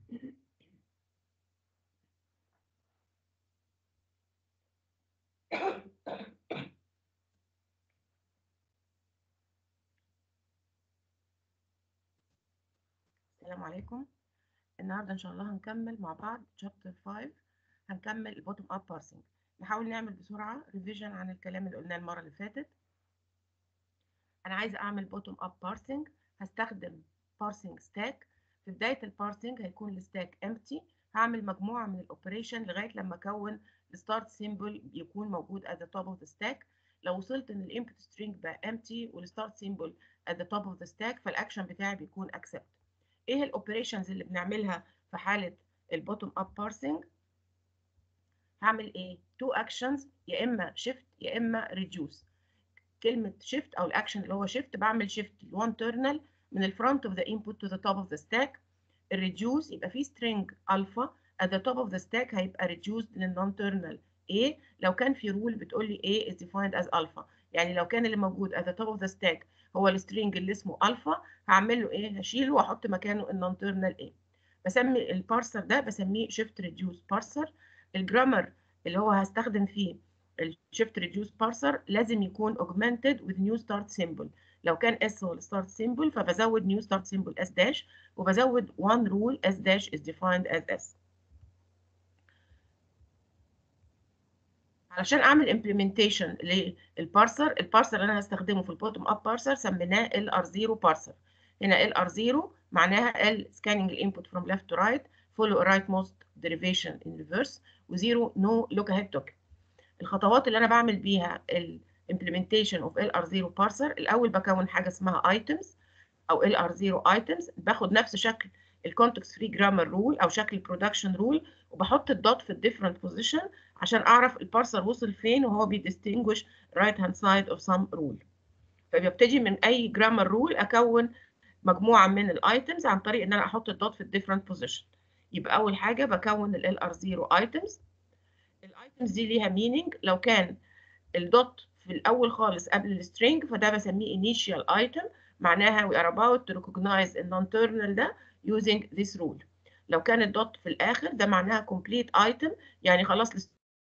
السلام عليكم النهارده ان شاء الله هنكمل مع بعض chapter 5 هنكمل البوتوم اب بارسنج نحاول نعمل بسرعه ريفيجن عن الكلام اللي قلناه المره اللي فاتت انا عايزه اعمل بوتوم اب بارسنج هستخدم بارسنج ستاك في بدايه البارسنج هيكون الستاك empty هعمل مجموعه من الاوبريشن لغايه لما اكون الستارت سيمبل يكون موجود at the top of the stack لو وصلت ان الانبوت سترينج بقى empty والستارت سيمبل at the top of the stack فالاكشن بتاعي بيكون accept ايه الاوبريشنز اللي بنعملها في حاله البوتوم اب بارسنج هعمل ايه تو اكشنز يا اما شيفت يا اما ريديوس كلمه شيفت او الاكشن اللي هو شيفت بعمل شيفت لوان تيرنال من الفرونت اوف ذا انبوت تو ذا توب اوف ذا ستاك الريديوس يبقى في سترينج الفا at the top of the stack هيبقى reduced للنون تيرنال A لو كان في رول بتقول لي A is defined as alpha يعني لو كان اللي موجود at the top of the stack هو السترينج اللي اسمه الفا هعمل له ايه هشيله واحط مكانه النون تيرنال A بسمي البارسر ده بسميه شيفت ريديوس بارسر الجرامر اللي هو هستخدم فيه الشيفت ريديوس بارسر لازم يكون augmented with new start symbol لو كان S هو الستارت سيمبل فبزود new start symbol S dash وبزود one rule S dash is defined as S علشان اعمل implementation للبارسر البارسر اللي انا هستخدمه في البوتوم اب بارسر سميناه ال R0 بارسر هنا ال R0 معناها ال scanning الانبوت from left to right follow a rightmost derivation in reverse وزيرو no look ahead token الخطوات اللي انا بعمل بيها ال implementation of ال R0 بارسر الاول بكون حاجه اسمها items او ال R0 items باخد نفس شكل الكونتكست فري جرامر رول او شكل البرودكشن رول وبحط الدوت في الديفرنت بوزيشن عشان اعرف البارسر وصل فين وهو بيدistinguish right hand side of some rule فببتدي من اي جرامر رول اكون مجموعه من الايتمز عن طريق ان انا احط الدوت في الديفرنت بوزيشن يبقى اول حاجه بكون ال LR0 ايتمز الايتمز دي ليها مينينج لو كان الدوت في الاول خالص قبل السترينج فده بسميه initial item معناها we are about to recognize a non-terminal ده using this rule لو كان الدوت في الاخر ده معناها complete item يعني خلاص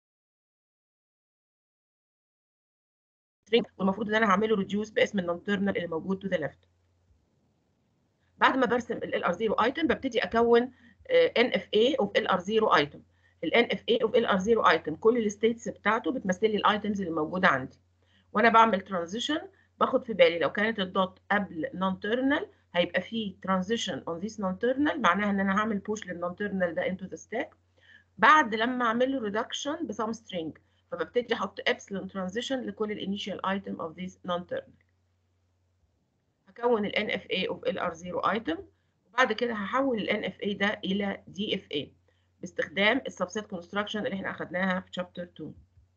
string والمفروض ان انا هعمله reduce باسم النون تيرمينال اللي موجود to the left بعد ما برسم ال LR0 item ببتدي اكون NFA of LR0 item ال NFA of LR0 item كل الستيتس بتاعته بتمثل لي الايتمز اللي موجوده عندي وانا بعمل ترانزيشن باخد في بالي لو كانت الدوت قبل نون تيرمينال هيبقى في transition on this non terminal معناها ان انا هعمل push للنون terminal ده into the stack بعد لما اعمل له reduction بسم string فببتدي احط epsilon transition لكل الانيشال item of this non terminal هكون ال NFA of LR0 item وبعد كده هحول ال NFA ده الى DFA باستخدام السبسيت كونستراكشن اللي احنا اخدناها في chapter 2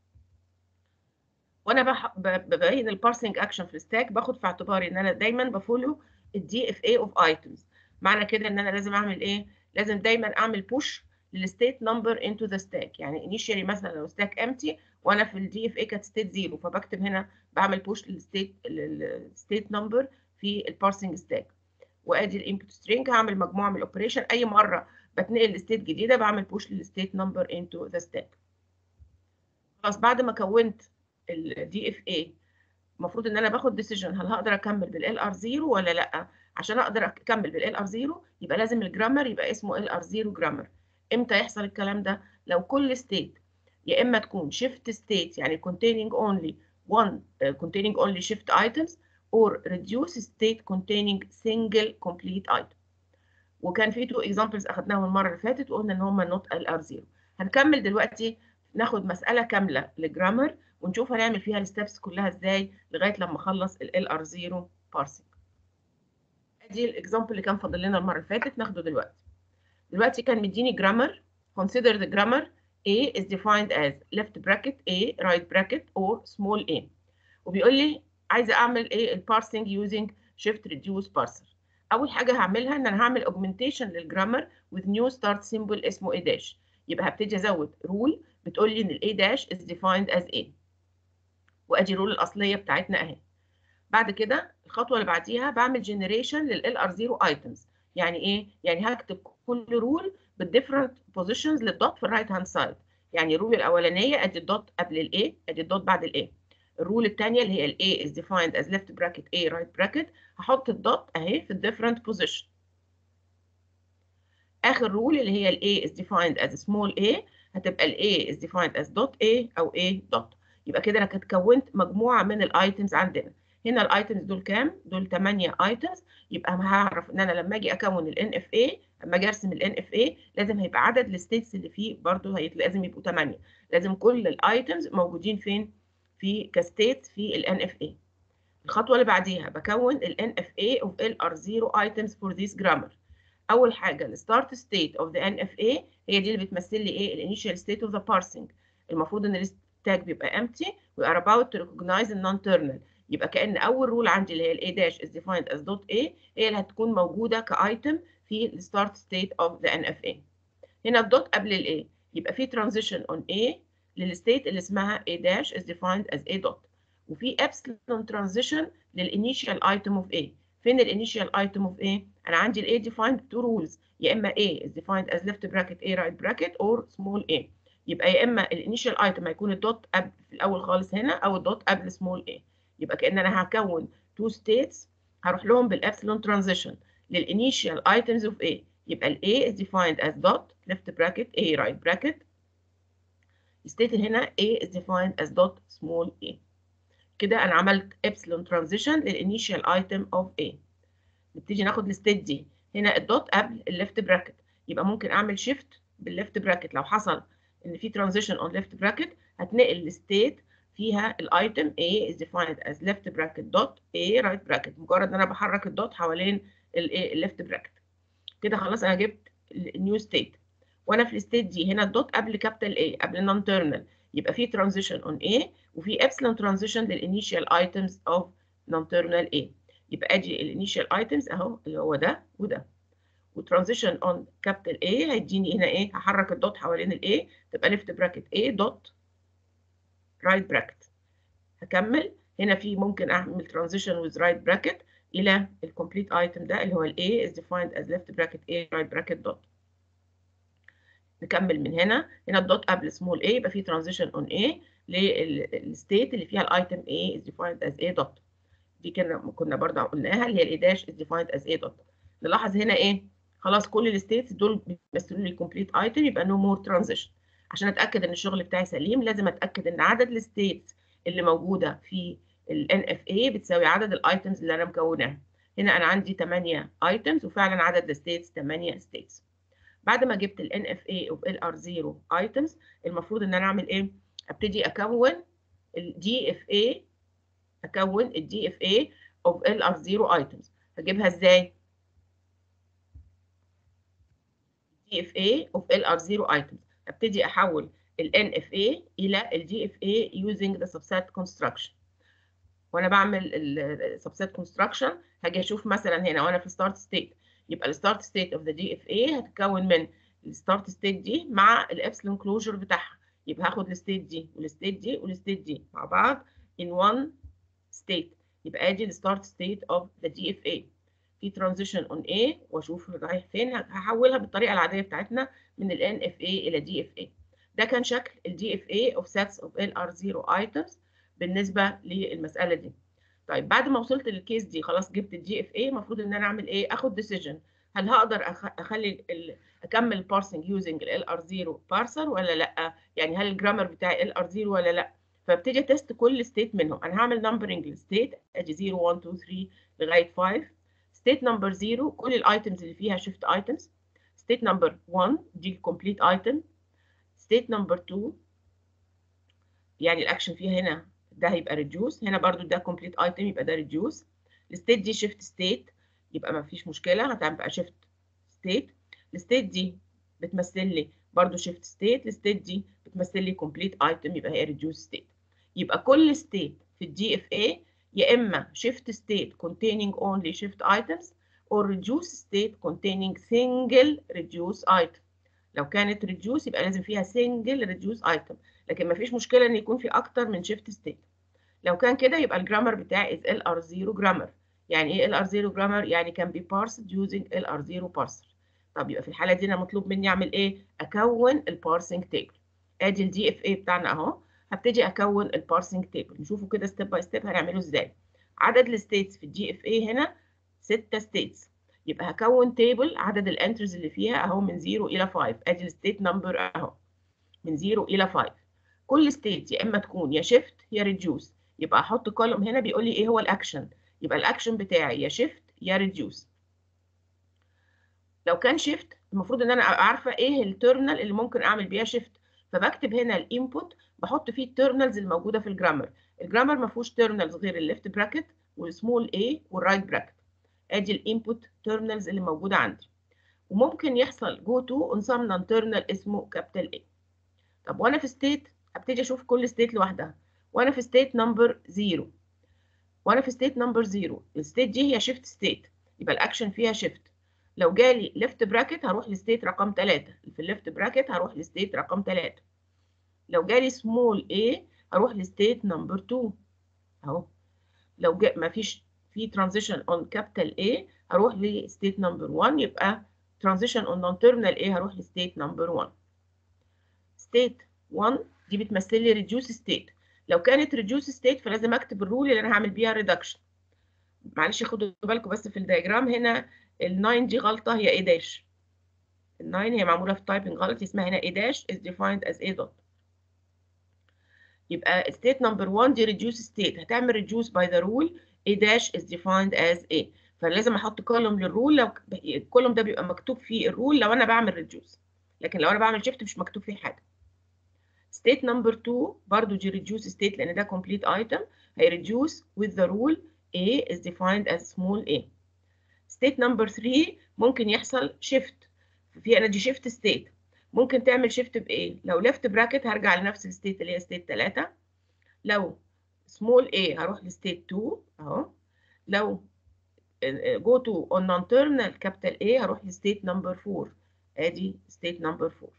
وانا بح... ببين البارسنج اكشن في الستاك باخد في اعتباري ان انا دايما بفولو الدي اف اي اوف ايتمز معنى كده ان انا لازم اعمل ايه لازم دايما اعمل بوش للستيت نمبر انتو ذا ستاك يعني انيشيالي مثلا لو ستاك امتي وانا في الدي اف اي كانت ستيت زيرو فبكتب هنا بعمل بوش للستيت الستيت نمبر في البارسنج ستاك وادي الانبوت سترينج هعمل مجموعه من الاوبريشن اي مره بتنقل لستيت جديده بعمل بوش للستيت نمبر انتو ذا ستاك خلاص بعد ما كونت الدي اف اي المفروض ان انا باخد ديسيجن هل هقدر اكمل بالال ار 0 ولا لا عشان اقدر اكمل بالال ار 0 يبقى لازم الجرامر يبقى اسمه ال ار 0 جرامر امتى يحصل الكلام ده لو كل ستيت يا اما تكون شيفت ستيت يعني containing only one uh, containing only shift items or reduce state containing single complete item وكان في تو اكزامبلز اخدناهم المره اللي فاتت وقلنا ان هم نوت ال ار 0 هنكمل دلوقتي ناخد مساله كامله للجرامر ونشوف هنعمل فيها الستبس كلها ازاي لغايه لما اخلص ال LR0 parsing ادي الاكزامبل اللي كان فاضل لنا المره اللي فاتت ناخده دلوقتي دلوقتي كان مديني جرامر consider the grammar A is defined as left bracket A right bracket or small a وبيقول لي عايزه اعمل ايه البارسنج using shift reduce parser اول حاجه هعملها ان انا هعمل augmentation للجرامر with new start symbol اسمه A dash يبقى هبتدي ازود رول بتقول لي ان ال A dash is defined as A وادي الرول الاصليه بتاعتنا اهي بعد كده الخطوه اللي بعديها بعمل جنريشن لل LR0 items يعني ايه يعني هكتب كل رول بالديفرنت بوزيشنز للدوت في الرايت هاند سايد يعني الرول الاولانيه ادي الدوت قبل الاي ادي الدوت بعد الاي الرول الثانيه اللي هي الاي is defined as left bracket a right bracket هحط الدوت اهي في الديفرنت بوزيشن اخر رول اللي هي الاي is defined as small a هتبقى الاي is defined as dot a او a dot يبقى كده انا كنت كونت مجموعه من الايتمز عندنا هنا الايتمز دول كام دول 8 ايتمز يبقى هعرف ان انا لما اجي اكون الان اف اي لما اجي ارسم الان اف اي لازم هيبقى عدد الستيتس اللي فيه برضه لازم يبقوا 8 لازم كل الايتمز موجودين فين في كستيت في الان اف اي الخطوه اللي بعديها بكون الان اف اي اوف ال ار 0 items for this grammar اول حاجه الستارت ستيت اوف ذا ان اف اي هي دي اللي بتمثل لي ايه الانيشال ستيت اوف ذا بارسنج المفروض ان التاج بيبقى empty we are about to recognize the non-terminal يبقى كأن أول رول عندي اللي هي ال A dash is defined as dot A هي اللي هتكون موجودة كايتم في ال start state of the NFA. هنا الدوت قبل ال A يبقى في transition on A للستيت اللي اسمها A dash is defined as A dot وفي epsilon transition للinitial item of A. فين الانيشال item of A؟ أنا عندي ال A defined two rules يا إما A is defined as left bracket A right bracket or small a. يبقى يا إما الانيشال item هيكون الدوت قبل في الأول خالص هنا أو الدوت قبل small a. يبقى كأن أنا هكون two states هروح لهم بالابسلون transition للinitial items of A يبقى ال A is defined as dot left bracket A right bracket state هنا A is defined as dot small a كده أنا عملت epsilon transition للinitial item of A نبتدي ناخد الستيت دي هنا الدوت قبل الليفت براكت يبقى ممكن أعمل شيفت بالليفت براكت لو حصل إن في transition on left bracket هتنقل الستيت فيها الايتم A is defined as left bracket dot A right bracket مجرد ان انا بحرك الدوت حوالين ال left bracket كده خلاص انا جبت النيو ستيت وانا في الستيت دي هنا الدوت قبل كابيتال A قبل نون تيرمينال يبقى في transition on A وفي epsilon transition للinitial items of non terminal A يبقى ادي الانيشال items اهو اللي هو ده وده وترانزيشن اون كابيتال A هيديني هنا ايه هحرك الدوت حوالين ال A تبقى left bracket A dot right bracket هكمل هنا في ممكن اعمل transition with right bracket الى الكومبليت ايتم ده اللي هو ال A is defined as left bracket A right bracket dot نكمل من هنا هنا الدوت قبل small a يبقى في transition on A للستيت اللي فيها الايتم A is defined as A dot دي كنا كنا برضه قلناها اللي هي ال A dash is defined as A dot نلاحظ هنا ايه خلاص كل الستيتس دول بيمثلوا لي كومبليت ايتم يبقى no more transition عشان اتاكد ان الشغل بتاعي سليم لازم اتاكد ان عدد الستيتس اللي موجوده في ال NFA بتساوي عدد الايتمز اللي انا مكوناها هنا انا عندي 8 ايتمز وفعلا عدد الستيتس 8 ستيتس بعد ما جبت ال NFA of LR0 items المفروض ان انا اعمل ايه ابتدي اكون ال DFA اكون ال DFA of LR0 items هجيبها ازاي DFA of LR0 items ابتدي احول ال NFA الى ال DFA using the subset construction وانا بعمل ال subset construction هاجي اشوف مثلا هنا وانا في start state يبقى ال start state of the DFA هتتكون من ال start state دي مع الابسلون closure بتاعها يبقى هاخد الستيت دي والستيت دي والستيت دي مع بعض in one state يبقى ادي ال start state of the DFA في transition on A واشوف رايح فين هحولها بالطريقه العاديه بتاعتنا من ال NFA الى DFA ده كان شكل ال DFA of sets of LR0 items بالنسبه للمساله دي طيب بعد ما وصلت للكيس دي خلاص جبت الدي اف اي المفروض ان انا اعمل ايه اخد ديسيجن هل هقدر اخلي ال اكمل بارسنج يوزنج ال ار 0 بارسر ولا لا يعني هل الجرامر بتاعي ال ار 0 ولا لا فابتدي تيست كل ستيت منهم انا هعمل نمبرنج للستيت ادي 0 1 2 3 لغايه 5 ستيت نمبر 0 كل الايتمز اللي فيها شيفت ايتمز ستيت نمبر 1 دي الكومبليت ايتم ستيت نمبر 2 يعني الاكشن فيها هنا ده هيبقى ريديوس هنا برضو ده كومبليت ايتم يبقى ده ريديوس الستيت دي شيفت ستيت يبقى ما فيش مشكله هتبقى شيفت ستيت الستيت دي بتمثل لي برضو شيفت ستيت الستيت دي بتمثل لي كومبليت ايتم يبقى هي ريديوس ستيت يبقى كل ستيت في الدي اف اي يا اما شيفت ستيت containing only shift items or reduce state containing single reduce item لو كانت reduce يبقى لازم فيها single reduce item لكن ما فيش مشكله ان يكون في اكتر من شيفت ستيت لو كان كده يبقى الجرامر بتاعي is LR0 grammar يعني ايه LR0 grammar يعني can be parsed using LR0 parser طب يبقى في الحاله دي انا مطلوب مني اعمل ايه اكون البارسنج تيبل ادي الدي اف اي بتاعنا اهو هبتدي اكون البارسنج تيبل نشوفه كده ستيب باي ستيب هنعمله ازاي عدد الستيتس في الدي اف اي هنا 6 ستيتس يبقى هكون تيبل عدد الانترز اللي فيها اهو من 0 الى 5 ادي الستيت نمبر اهو من 0 الى 5 كل ستيت يا اما تكون يا شيفت يا ريديوس يبقى احط كولوم هنا بيقول لي ايه هو الاكشن يبقى الاكشن بتاعي يا شيفت يا ريديوس لو كان شيفت المفروض ان انا ابقى عارفه ايه التيرمينال اللي ممكن اعمل بيها شيفت فبكتب هنا الانبوت بحط فيه التيرمينالز الموجوده في الجرامر الجرامر ما فيهوش تيرمينالز غير الليفت براكت والسمول a والرايت براكت ادي الانبوت تيرمينالز اللي موجوده عندي وممكن يحصل جو تو اون سم نون تيرمينال اسمه كابيتال A طب وانا في ستيت هبتدي اشوف كل ستيت لوحدها وانا في ستيت نمبر 0 وانا في ستيت نمبر 0 الستيت دي هي شيفت ستيت يبقى الاكشن فيها شيفت لو جالي ليفت براكت هروح لستيت رقم 3 في الليفت براكت هروح لستيت رقم 3 لو جالي سمول a هروح لستيت نمبر 2 اهو لو جا مفيش في ترانزيشن اون كابيتال A هروح لستيت نمبر 1 يبقى ترانزيشن اون نون تيرمينال A هروح لستيت نمبر 1 ستيت 1 دي بتمثل لي ريديوس ستيت لو كانت ريديوس ستيت فلازم اكتب الرول اللي انا هعمل بيها ريدكشن معلش خدوا بالكم بس في الدياجرام هنا ال9 دي غلطه هي A داش ال9 هي معموله في تايبنج غلط اسمها هنا A داش is defined as A dot يبقى ستيت نمبر 1 دي reduce ستيت هتعمل reduce by the rule A dash is defined as A فلازم احط كولوم للرول لو الكولوم ده بيبقى مكتوب فيه الرول لو انا بعمل reduce لكن لو انا بعمل shift مش مكتوب فيه حاجه ستيت نمبر 2 برضو دي reduce ستيت لان ده complete item هي reduce with the rule A is defined as small a ستيت نمبر 3 ممكن يحصل shift في انا دي shift ستيت ممكن تعمل شيفت بايه لو ليفت براكت هرجع لنفس الستيت اللي هي ستيت 3 لو سمول a هروح لستيت 2 اهو لو جو تو اون نون تيرمينال كابيتال A هروح لستيت نمبر 4 ادي ستيت نمبر 4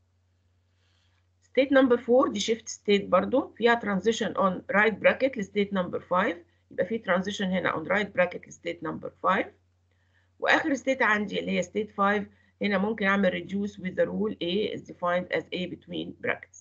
ستيت نمبر 4 دي شيفت ستيت برضو فيها ترانزيشن اون رايت براكت لستيت نمبر 5 يبقى في ترانزيشن هنا اون رايت براكت لستيت نمبر 5 واخر ستيت عندي اللي هي ستيت 5 هنا ممكن اعمل reduce with the rule A is defined as A between brackets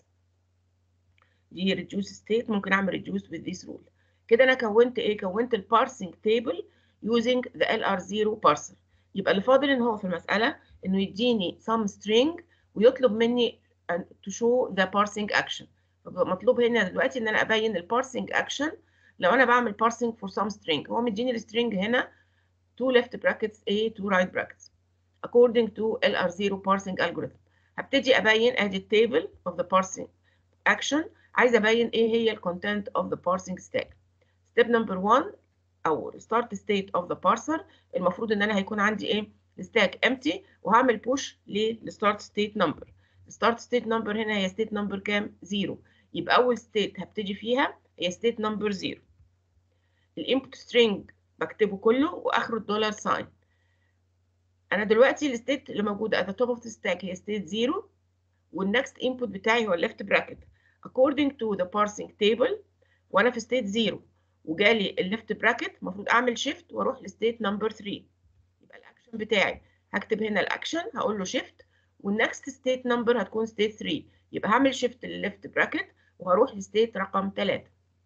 دي reduce state ممكن اعمل reduce with this rule كده انا كونت ايه كونت البارسنج table using the LR0 parser يبقى اللي فاضل ان هو في المساله انه يديني some string ويطلب مني to show the parsing action مطلوب هنا دلوقتي ان انا ابين البارسنج action لو انا بعمل parsing for some string هو مديني السترينج هنا two left brackets A two right brackets according to LR0 parsing algorithm هبتدي ابين ادي التيبل of the parsing action عايزه ابين ايه هي ال content of the parsing stack step number 1 او start state of the parser المفروض ان انا هيكون عندي ايه الستاك empty وهعمل push للstart state number start state number هنا هي state number كام 0 يبقى اول state هبتدي فيها هي state number 0 الانبوت string بكتبه كله واخره الدولار ساين انا دلوقتي الستيت اللي موجوده at the top of the stack هي state 0 والنكست input بتاعي هو الليفت براكت according to the parsing table وانا في state 0 وجالي الليفت براكت المفروض اعمل شيفت واروح لستيت نمبر 3 يبقى الاكشن بتاعي هكتب هنا الاكشن هقول له شيفت والنكست ستيت نمبر هتكون ستيت 3 يبقى هعمل شيفت للليفت براكت وهروح لستيت رقم 3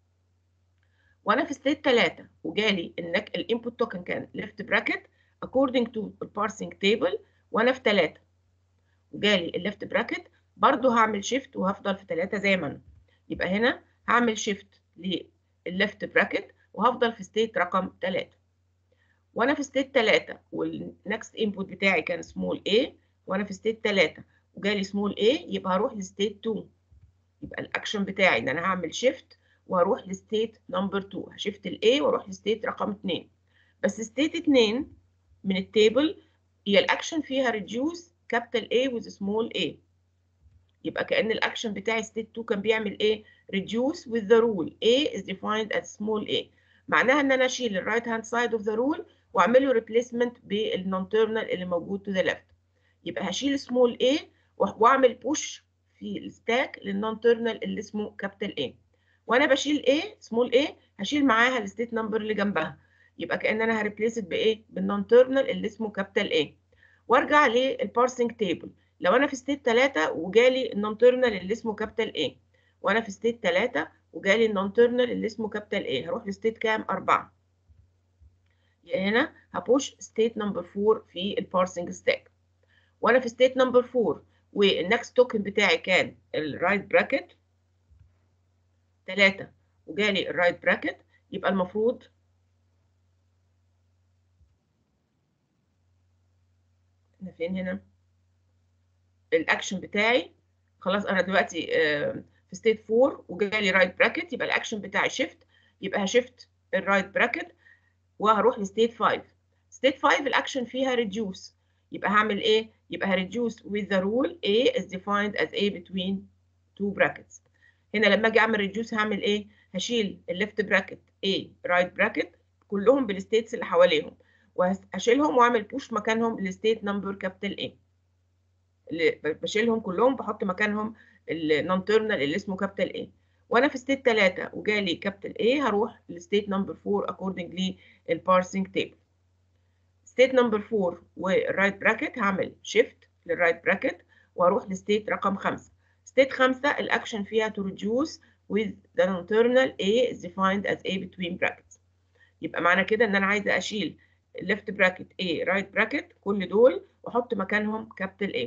وانا في ستيت 3 وجالي انك الانبوت توكن كان ليفت براكت according to the parsing table وانا في 3 وجالي الليفت براكت برضو هعمل شيفت وهفضل في 3 زي ما انا يبقى هنا هعمل شيفت للليفت براكت وهفضل في ستيت رقم 3 وانا في ستيت 3 والنكست انبوت بتاعي كان سمول a وانا في ستيت 3 وجالي سمول a يبقى هروح لستيت 2 يبقى الاكشن بتاعي ان انا هعمل شيفت وهروح لستيت نمبر 2 هشيفت الاي واروح لستيت رقم 2 بس ستيت 2 من التيبل هي الاكشن فيها reduce capital A with small a يبقى كأن الاكشن بتاعي ستيت 2 كان بيعمل ايه reduce with the rule A is defined as small a معناها ان انا اشيل الرايت هاند سايد اوف ذا رول واعمل له ريبليسمنت بالنون تيرمينال اللي موجود تو ذا ليفت يبقى هشيل سمول a واعمل بوش في الستاك للنون تيرمينال اللي اسمه كابيتال A وانا بشيل A سمول a هشيل معاها الستيت نمبر اللي جنبها يبقى كأن انا هريبليس بايه بالنون تيرمينال اللي اسمه كابيتال A وارجع للبارسنج تيبل لو انا في ستيت 3 وجالي النون تيرمينال اللي اسمه كابيتال A وانا في ستيت 3 وجالي النون تيرمينال اللي اسمه كابيتال A هروح لستيت كام 4 يعني هنا هبوش ستيت نمبر 4 في البارسنج ستاك وانا في ستيت نمبر 4 والنكست توكن بتاعي كان الرايت براكت 3 وجالي الرايت براكت يبقى المفروض احنا فين هنا الاكشن بتاعي خلاص انا دلوقتي في ستيت 4 وجالي رايت براكت يبقى الاكشن بتاعي شيفت يبقى هشيفت الرايت براكت وهروح لستيت 5 ستيت 5 الاكشن فيها ريديوس يبقى هعمل ايه يبقى هريديوس with the rule A is defined as A between two brackets هنا لما اجي اعمل ريديوس هعمل ايه هشيل الليفت براكت A رايت براكت كلهم بالستيتس اللي حواليهم وهشيلهم واعمل بوش مكانهم لستيت نمبر كابيتال A اللي بشيلهم كلهم بحط مكانهم النون تيرمينال اللي اسمه كابيتال A وانا في ستيت 3 وجالي كابيتال A هروح لستيت نمبر 4 according للبارسنج تيبل ستيت نمبر 4 والرايت براكت هعمل شيفت للرايت براكت واروح لستيت رقم 5 ستيت 5 الاكشن فيها to reduce with the non-terminal A is defined as A between brackets يبقى معنى كده ان انا عايزه اشيل left bracket A right bracket كل دول واحط مكانهم capital A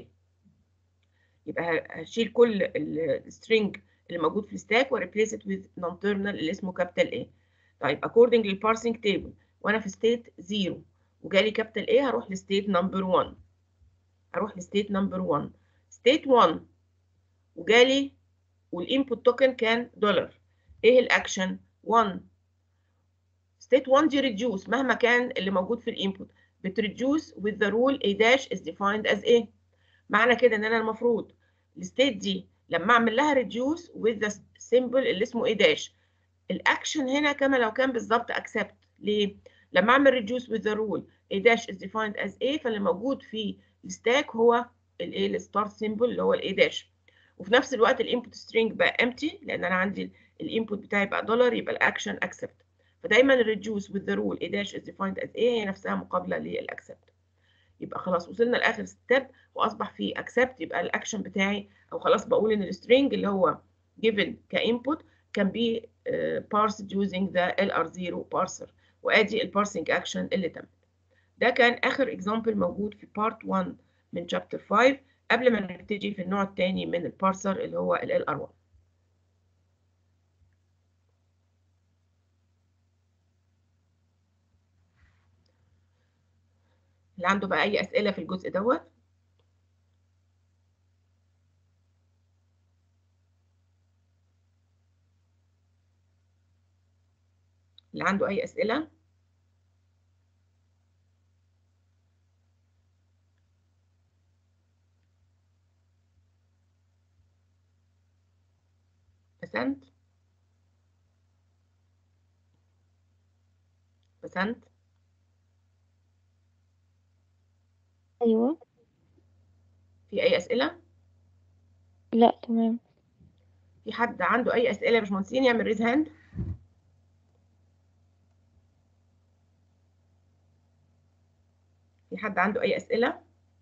يبقى هشيل كل السترينج اللي موجود في الستاك وريبليس ات with non-terminal اللي اسمه capital A طيب according للبارسنج تيبل وانا في ستيت 0 وجالي كابيتال A هروح لستيت نمبر 1 هروح لستيت نمبر 1 ستيت 1 وجالي والانبوت توكن كان دولار ايه الاكشن 1 ستيت 1 دي ريديوس مهما كان اللي موجود في الانبوت بتريديوس with the rule A dash is defined as A معنى كده ان انا المفروض الستيت دي لما اعمل لها ريديوس with the symbol اللي اسمه A dash الاكشن هنا كما لو كان بالظبط accept ليه لما اعمل reduce with the rule A dash is defined as A فاللي موجود في الستاك هو الايه الستارت سيمبل اللي هو الاي داش وفي نفس الوقت الانبوت سترينج بقى empty لان انا عندي الانبوت بتاعي بقى دولار يبقى الاكشن accept فدايما reduce with the rule A dash is defined as A هي نفسها مقابله للاكسبت يبقى خلاص وصلنا لاخر ستيب واصبح في accept يبقى الاكشن بتاعي او خلاص بقول ان السترينج اللي هو given كانبوت can be uh, parsed using the LR0 parser وادي البارسنج اكشن اللي تمت ده كان اخر اكزامبل موجود في بارت 1 من شابتر 5 قبل ما نبتدي في النوع الثاني من البارسر اللي هو ال LR1 اللي عنده بقى اي اسئله في الجزء دوت اللي عنده اي اسئله بسنت بسنت أيوة في اي اسئله لا تمام في حد عنده اي اسئله يا باشمهندسين يعمل ريز هاند في حد عنده اي اسئله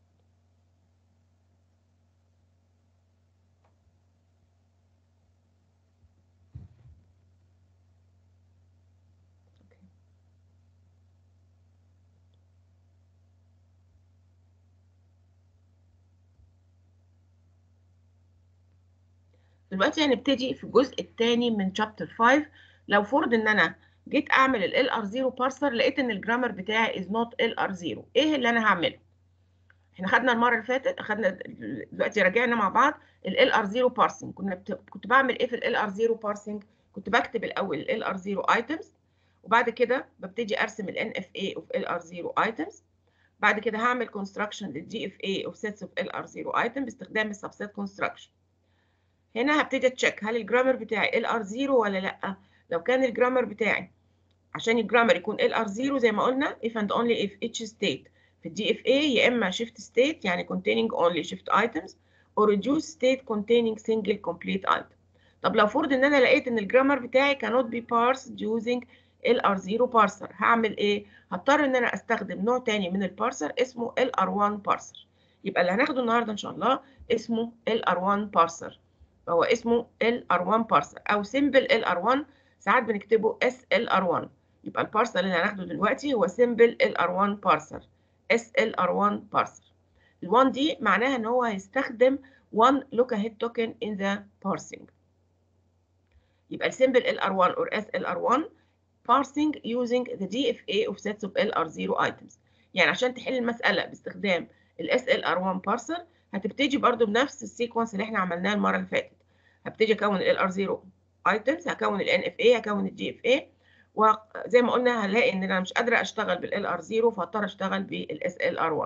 دلوقتي هنبتدي في الجزء الثاني من شابتر 5 لو فرض ان انا جيت اعمل ال LR0 بارسر لقيت ان الجرامر بتاعي is not LR0 ايه اللي انا هعمله احنا خدنا المره اللي فاتت اخدنا دلوقتي راجعنا مع بعض ال LR0 بارسنج كنا بت... كنت بعمل ايه في ال LR0 بارسنج كنت بكتب الاول ال LR0 items وبعد كده ببتدي ارسم ال NFA of LR0 items بعد كده هعمل construction لل GFA of sets of LR0 item باستخدام السبسيت construction هنا هبتدي اتشيك هل الجرامر بتاعي ال ار 0 ولا لا لو كان الجرامر بتاعي عشان الجرامر يكون ال ار 0 زي ما قلنا if and only if each state في الدي اف اي يا اما shift state يعني containing only shift items or reduce state containing single complete item طب لو فرض ان انا لقيت ان الجرامر بتاعي cannot be parsed using LR0 بارسر هعمل ايه هضطر ان انا استخدم نوع تاني من البارسر اسمه LR1 بارسر يبقى اللي هناخده النهارده ان شاء الله اسمه LR1 بارسر فهو اسمه LR1 بارسر او سيمبل LR1 ساعات بنكتبه SLR1 يبقى البارسر اللي هناخده دلوقتي هو سيمبل LR1 بارسر SLR1 بارسر ال1 دي معناها ان هو هيستخدم one look ahead token in the parsing يبقى السيمبل LR1 or SLR1 parsing using the DFA of sets of LR0 items يعني عشان تحل المسألة باستخدام ال SLR1 parser هتبتدي برضو بنفس السيكونس اللي احنا عملناه المرة اللي فاتت هبتدي اكون ال LR0 items هكون ال NFA هكون ال DFA وزي ما قلنا هلاقي ان انا مش قادرة اشتغل بال LR0 فاضطر اشتغل بال SLR1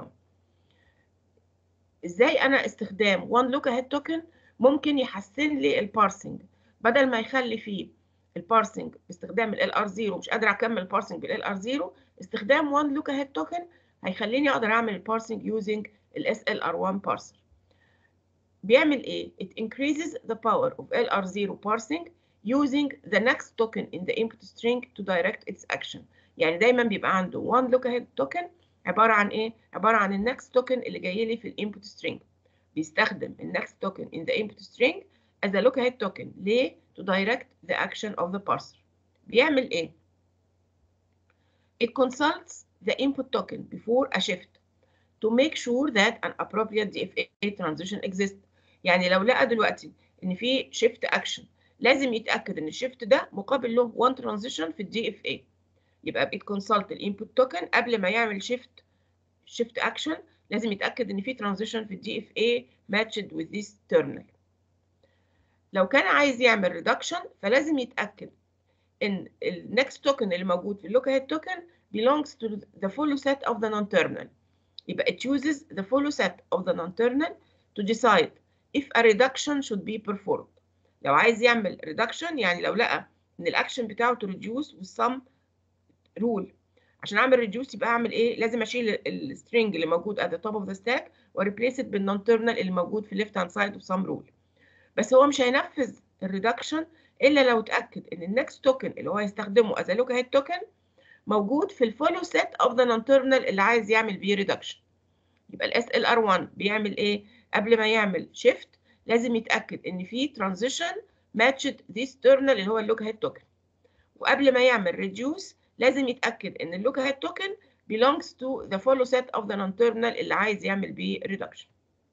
ازاي انا استخدام one look ahead token ممكن يحسن لي البارسنج بدل ما يخلي فيه البارسنج باستخدام ال LR0 مش قادر اكمل البارسنج بال LR0 استخدام one look ahead token هيخليني اقدر اعمل البارسنج using ال SLR1 parser بيعمل ايه it increases the power of LR0 parsing using the next token in the input string to direct its action يعني دايما بيبقى عنده one look ahead token عبارة عن ايه عبارة عن النكست توكن اللي جاي لي في الانبوت string بيستخدم النكست توكن in the input string as a look ahead token ليه to direct the action of the parser بيعمل ايه it consults the input token before a shift to make sure that an appropriate DFA transition exists يعني لو لقى دلوقتي ان في shift action لازم يتاكد ان الشيفت ده مقابل له one transition في الدي اف اي يبقى بيتكونسلت الانبوت توكن قبل ما يعمل شيفت شيفت اكشن لازم يتاكد ان في ترانزيشن في الدي اف اي ماتشد with this terminal لو كان عايز يعمل ريدكشن فلازم يتاكد ان النكست توكن اللي موجود في اللوك هيد توكن belongs to the follow set of the non-terminal يبقى it chooses the follow set of the non-terminal to decide if a reduction should be performed لو عايز يعمل reduction يعني لو لقى ان الاكشن بتاعه to reduce with some rule عشان اعمل ريديوس يبقى اعمل ايه لازم اشيل السترنج اللي موجود at the top of the stack وريبليس ات بالنون تيرمينال اللي موجود في left hand side of some rule بس هو مش هينفذ الريدكشن الا لو اتاكد ان النكست توكن اللي هو هيستخدمه as a look ahead توكن موجود في الفولو سيت اوف ذا نون تيرمينال اللي عايز يعمل بيه ريدكشن يبقى الاس ال ار 1 بيعمل ايه قبل ما يعمل شيفت لازم يتاكد ان في ترانزيشن ماتشد ذيس تيرمينال اللي هو اللوك هيد توكن وقبل ما يعمل ريديوس لازم يتاكد ان اللوك هيد توكن belongs to the follow set of the non-terminal اللي عايز يعمل بيه reduction.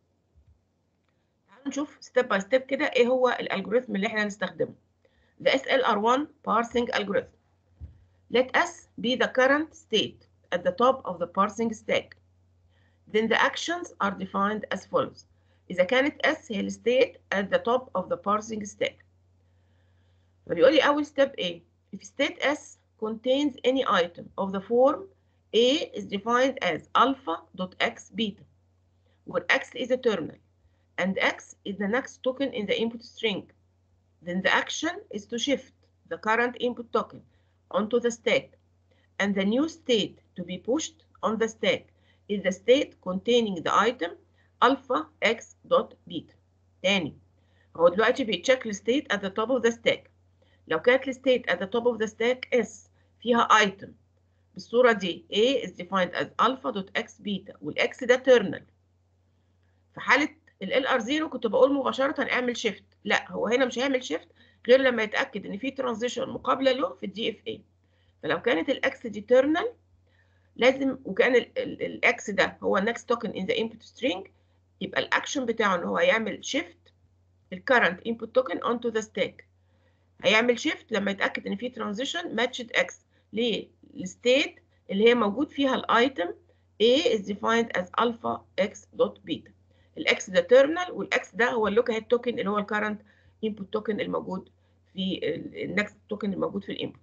تعالوا نشوف step by step كده ايه هو الالجوريثم اللي احنا هنستخدمه. The SLR1 parsing algorithm. Let S be the current state at the top of the parsing stack. Then the actions are defined as follows. إذا كانت S هي الستيت at the top of the parsing stack. فبيقول لي أول step ايه؟ If state S contains any item of the form A is defined as alpha dot x beta, where x is a terminal, and x is the next token in the input string. Then the action is to shift the current input token onto the stack, and the new state to be pushed on the stack is the state containing the item alpha x dot beta. تاني هو دلوقتي بيتشيك الستيت at the top of the stack. لو كانت الستيت at the top of the stack S فيها item بالصورة دي A is defined as alpha dot x beta والx ده terminal في حالة ال LR0 كنت بقول مباشرة اعمل shift لا هو هنا مش هيعمل shift غير لما يتأكد إن في transition مقابلة له في الدي اف اي فلو كانت الاكس دي terminal لازم وكان الاكس ده هو next token in the input string يبقى الاكشن بتاعه ان هو هيعمل shift الكرنت input token onto the stack هيعمل shift لما يتأكد إن في transition matched x للستيت اللي هي موجود فيها الايتم A is defined as alpha x dot beta الاكس ده terminal والاكس ده هو اللوك هيد توكن اللي هو الكرنت input توكن الموجود في النكست توكن الموجود في الانبوت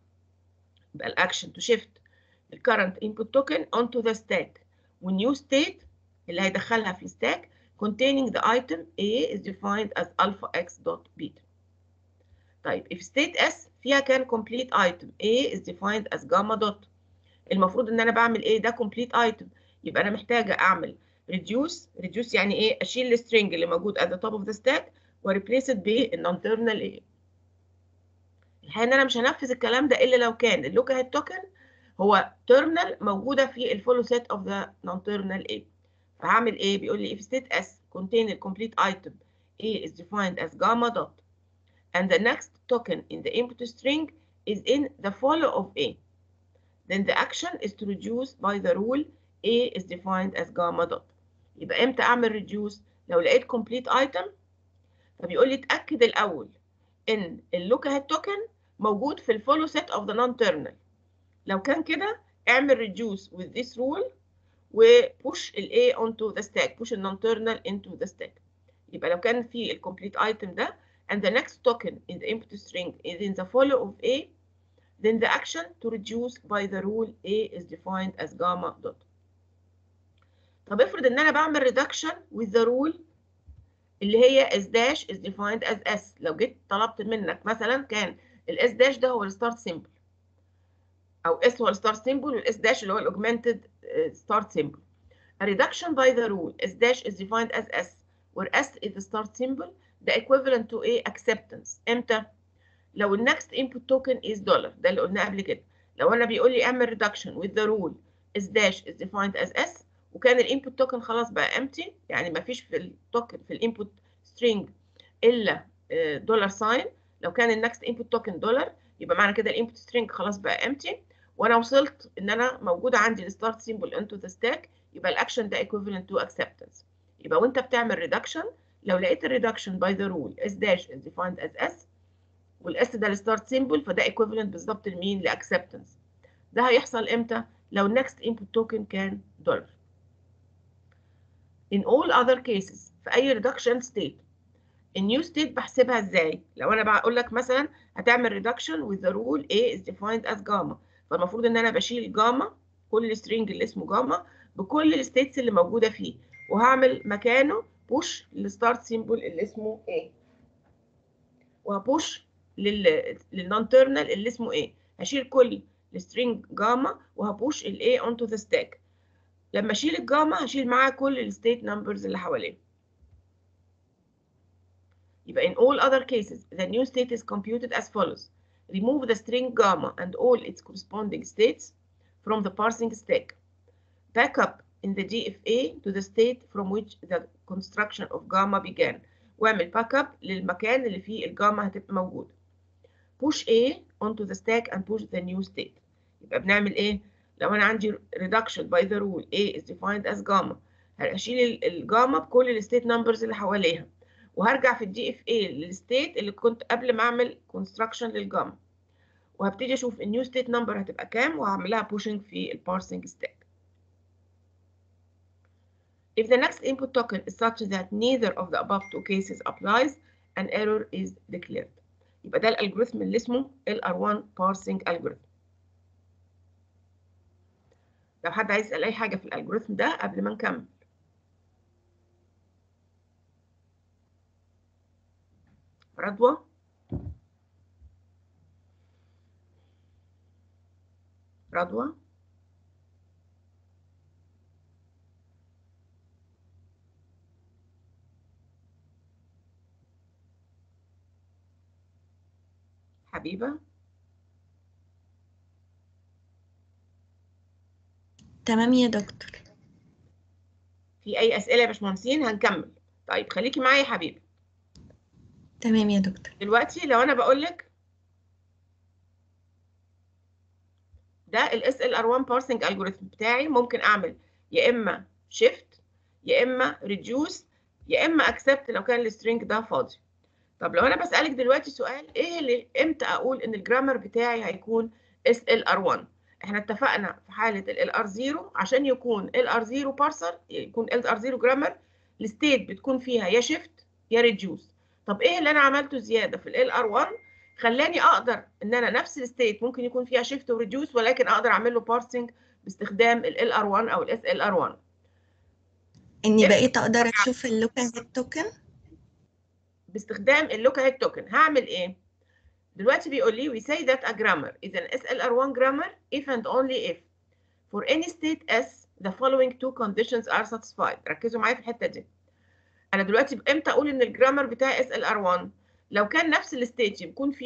يبقى الاكشن to shift الكرنت input توكن onto the stack والنيو state اللي هيدخلها في الستاك containing the item A is defined as alpha x dot beta طيب if state S فيها كان complete item A is defined as gamma dot المفروض ان انا بعمل ايه ده complete item يبقى انا محتاجه اعمل reduce reduce يعني ايه اشيل السترنج اللي موجود at the top of the stack وريبليس it بالنون terminal A الحقيقه ان انا مش هنفذ الكلام ده الا لو كان اللوك هيد توكن هو تيرمينال موجوده في الفولو سيت اوف ذا نون تيرمينال ايه فهعمل ايه بيقول لي if state s contain the complete item a is defined as gamma dot and the next token in the input string is in the follow of a then the action is to reduce by the rule a is defined as gamma dot يبقى امتى اعمل reduce لو لقيت complete item فبيقول لي اتاكد الاول ان اللوك هيد توكن موجود في الفولو سيت اوف ذا نون تيرمينال لو كان كده اعمل reduce with this rule وبوش ال A onto the stack push ال non terminal into the stack يبقى لو كان في ال complete item ده and the next token in the input string is in the follow of A then the action to reduce by the rule A is defined as gamma dot طب افرض ان انا بعمل reduction with the rule اللي هي s dash is defined as s لو جيت طلبت منك مثلا كان ال s dash ده هو الستارت سيمبل او s هو الستارت سيمبل والاس داش اللي هو الاوجمانتد ستارت سيمبل A reduction by the rule s dash is defined as s where s is the start symbol the equivalent to a acceptance امتى لو ال next input token is dollar ده اللي قلناه قبل كده لو انا بيقول لي اعمل reduction with the rule s dash is defined as s وكان الانبوت توكن خلاص بقى empty يعني ما فيش في التوكن في الانبوت string الا دولار ساين لو كان النكست انبوت توكن دولار يبقى معنى كده الانبوت string خلاص بقى empty وانا وصلت ان انا موجوده عندي الستارت سيمبل انتو ذا ستاك يبقى الاكشن ده equivalent to acceptance يبقى وانت بتعمل ريدكشن لو لقيت الريدكشن باي ذا رول اس داش is defined as s والاس ده الستارت سيمبل فده equivalent بالظبط لمين لاكسبتنس ده هيحصل امتى لو النكست انبوت توكن كان دولار in all other cases في اي reduction state النيو ستيت بحسبها ازاي لو انا بقول لك مثلا هتعمل reduction with the rule a is defined as gamma فالمفروض ان انا بشيل جاما كل السترينج اللي اسمه جاما بكل الستيتس اللي موجوده فيه وهعمل مكانه بوش للستارت سيمبل اللي اسمه A وهبوش لل للنون تيرمينال اللي اسمه A هشيل كل السترينج جاما وهبوش ال A onto the stack لما اشيل الجاما هشيل معاها كل الستيت نمبرز اللي حواليه يبقى in all other cases the new state is computed as follows remove the string gamma and all its corresponding states from the parsing stack. Back up in the DFA to the state from which the construction of gamma began. واعمل باك اب للمكان اللي فيه الجاما هتبقى موجودة. Push A onto the stack and push the new state. يبقى بنعمل ايه؟ لو انا عندي reduction by the rule A is defined as gamma هشيل الجاما بكل الستيت نمبرز اللي حواليها. وهرجع في الدي اف اي للستيت اللي كنت قبل ما اعمل كونستراكشن للجاما وهبتدي اشوف النيو ستيت نمبر هتبقى كام وهعملها بوشنج في البارسنج ستاك If the next input token is such that neither of the above two cases applies, an error is declared. يبقى ده الالجوريثم اللي اسمه LR1 parsing algorithm. لو حد عايز يسأل أي حاجة في الالجوريثم ده قبل ما نكمل. رضوى رضوى حبيبة تمام يا دكتور في أي أسئلة يا باشمهندسين هنكمل طيب خليكي معايا يا حبيبي تمام يا دكتور دلوقتي لو أنا بقول لك ده الاس ال ار 1 بارسنج الجوريثم بتاعي ممكن اعمل يا اما شيفت يا اما ريديوس يا اما اكسبت لو كان السترينج ده فاضي طب لو انا بسالك دلوقتي سؤال ايه اللي امتى اقول ان الجرامر بتاعي هيكون اس ال ار 1 احنا اتفقنا في حاله ال ار 0 عشان يكون ال ار 0 بارسر يكون ال ار 0 جرامر الستيت بتكون فيها يا شيفت يا ريديوس طب ايه اللي انا عملته زياده في ال ار 1 خلاني اقدر ان انا نفس الستيت ممكن يكون فيها شيفت وريديوس ولكن اقدر اعمل له بارسنج باستخدام ال ار 1 او الاس ال ار 1 اني بقيت اقدر اشوف اللوكال هيد توكن باستخدام اللوكال هيد توكن هعمل ايه دلوقتي بيقول لي we say that a grammar is an SLR1 grammar if and only if for any state S the following two conditions are satisfied ركزوا معايا في الحته دي انا دلوقتي امتى اقول ان الجرامر بتاعي SLR1 لو كان نفس الستيت يكون فيها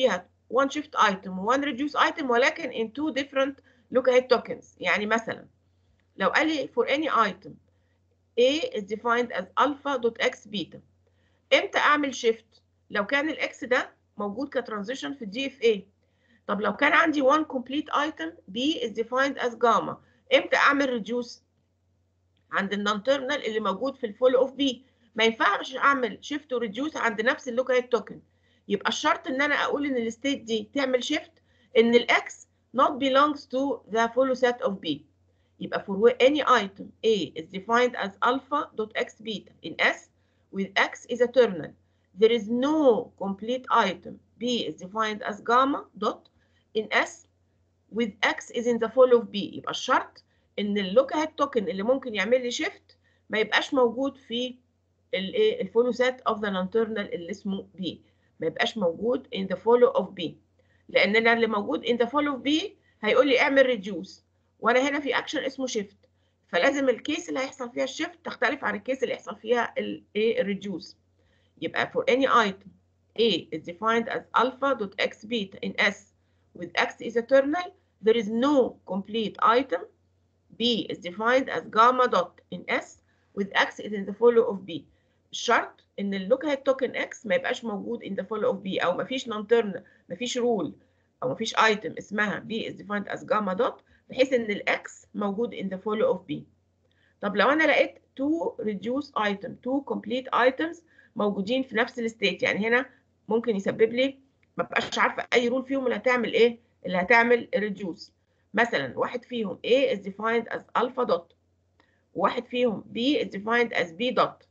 one shift item و one reduce item ولكن in two different look ahead tokens يعني مثلا لو قال لي for any item A is defined as alpha dot x beta امتى اعمل shift لو كان الاكس ده موجود كترانزيشن في الدي اف اي طب لو كان عندي one complete item B is defined as gamma امتى اعمل reduce عند النون تيرمينال اللي موجود في الفول اوف بي ما ينفعش اعمل شيفت وريديوس عند نفس اللوك هيد توكن يبقى الشرط ان انا اقول ان الستيت دي تعمل شيفت ان الاكس not belongs to the follow set of B يبقى for any item A is defined as alpha dot x beta in S with x is a terminal there is no complete item B is defined as gamma dot in S with x is in the follow of B يبقى الشرط ان اللوك هيد توكن اللي ممكن يعمل لي شيفت ما يبقاش موجود في الايه الفولو سيت اوف ذا نونترنال اللي اسمه بي ما يبقاش موجود in the follow of B لان انا اللي موجود in the follow of B هيقول لي اعمل ريديوس وانا هنا في اكشن اسمه شيفت فلازم الكيس اللي هيحصل فيها الشيفت تختلف عن الكيس اللي يحصل فيها الايه الريديوس يبقى for any item A is defined as alpha dot x beta in S with x is a terminal there is no complete item B is defined as gamma dot in S with x is in the follow of B. الشرط ان اللوك هيد توكن x ما يبقاش موجود in the follow of B او ما فيش non terminal ما فيش rule او ما فيش item اسمها B is defined as gamma dot بحيث ان الاكس موجود in the follow of B. طب لو انا لقيت two reduce item two complete items موجودين في نفس الستيت يعني هنا ممكن يسبب لي ما بقاش عارفه اي رول فيهم اللي هتعمل ايه اللي هتعمل reduce مثلا واحد فيهم A is defined as alpha dot وواحد فيهم B is defined as B dot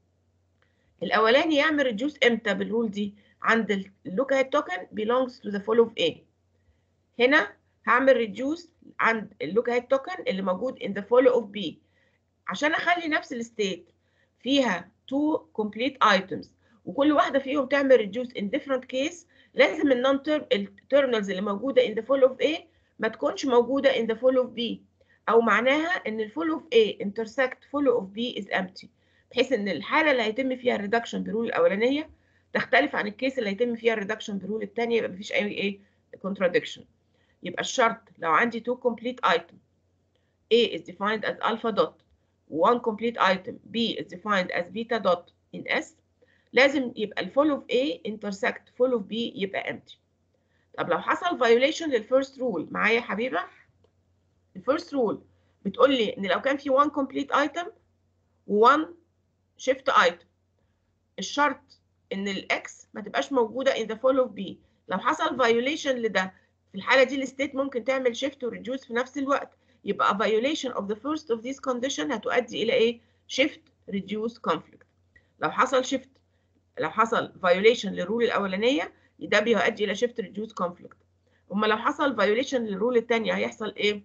الأولاني يعمل reduce امتى بالرول دي عند اللوك هيد توكن belongs to the follow of A هنا هعمل reduce عند اللوك هيد توكن اللي موجود in the follow of B عشان أخلي نفس الستيت فيها two complete items وكل واحدة فيهم تعمل reduce in different case لازم النون terminals اللي موجودة in the follow of A ما تكونش موجودة in the follow of B أو معناها إن ال follow of A intersect follow of B is empty بحيث إن الحالة اللي هيتم فيها الريدكشن برول الأولانية تختلف عن الكيس اللي هيتم فيها الريدكشن برول الثانية يبقى مفيش أي إيه contradiction يبقى الشرط لو عندي two complete item A is defined as alpha dot one complete item B is defined as beta dot in S لازم يبقى ال follow of A intersect follow of B يبقى empty طب لو حصل violation للفيرست رول معايا يا حبيبه الفيرست رول بتقول لي ان لو كان في one complete item و one shift item الشرط ان الاكس ما تبقاش موجوده in the follow of B لو حصل violation لده في الحاله دي الستيت ممكن تعمل shift وريديوس في نفس الوقت يبقى violation of the first of these condition هتؤدي الى ايه shift reduce conflict لو حصل shift لو حصل violation للرول الاولانيه ده بيؤدي الى شيفت ريديوس كونفليكت اما لو حصل فايوليشن للرول الثانيه هيحصل ايه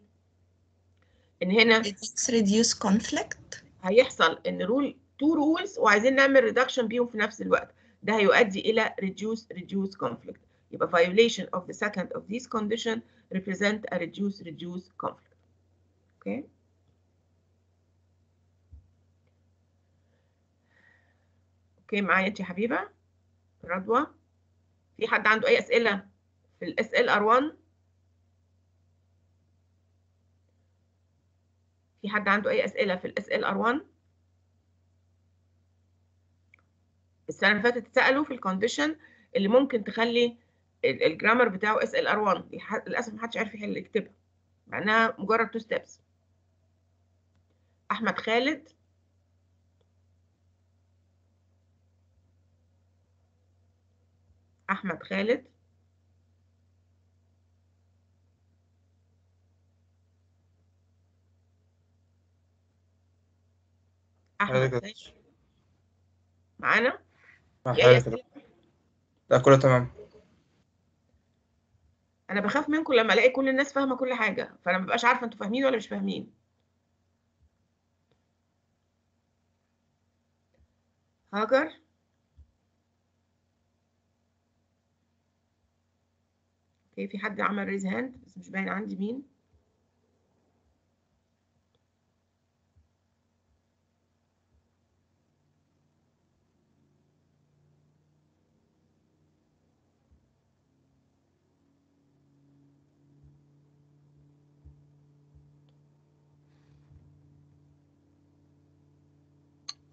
ان هنا reduce conflict هيحصل ان رول تو رولز وعايزين نعمل ريدكشن بيهم في نفس الوقت ده هيؤدي الى reduce reduce conflict يبقى violation of the second of these condition represent a reduce reduce conflict اوكي okay. اوكي معايا انت يا حبيبه رضوى في حد عنده اي اسئله في الاس ال ار 1 في حد عنده اي اسئله في الاس ال ار 1 السنه اللي فاتت اتسالوا في الكونديشن اللي ممكن تخلي الجرامر بتاعه اس ال ار 1 للاسف ما حدش عارف يحل يكتبها مع انها مجرد تو ستيبس احمد خالد احمد خالد احمد خالد معانا في اي اسئله لا كله تمام انا بخاف منكم لما الاقي كل الناس فاهمه كل حاجه فانا مبقاش عارفه انتوا فاهمين ولا مش فاهمين هاجر اوكي في حد عمل ريز هاند بس مش باين عندي مين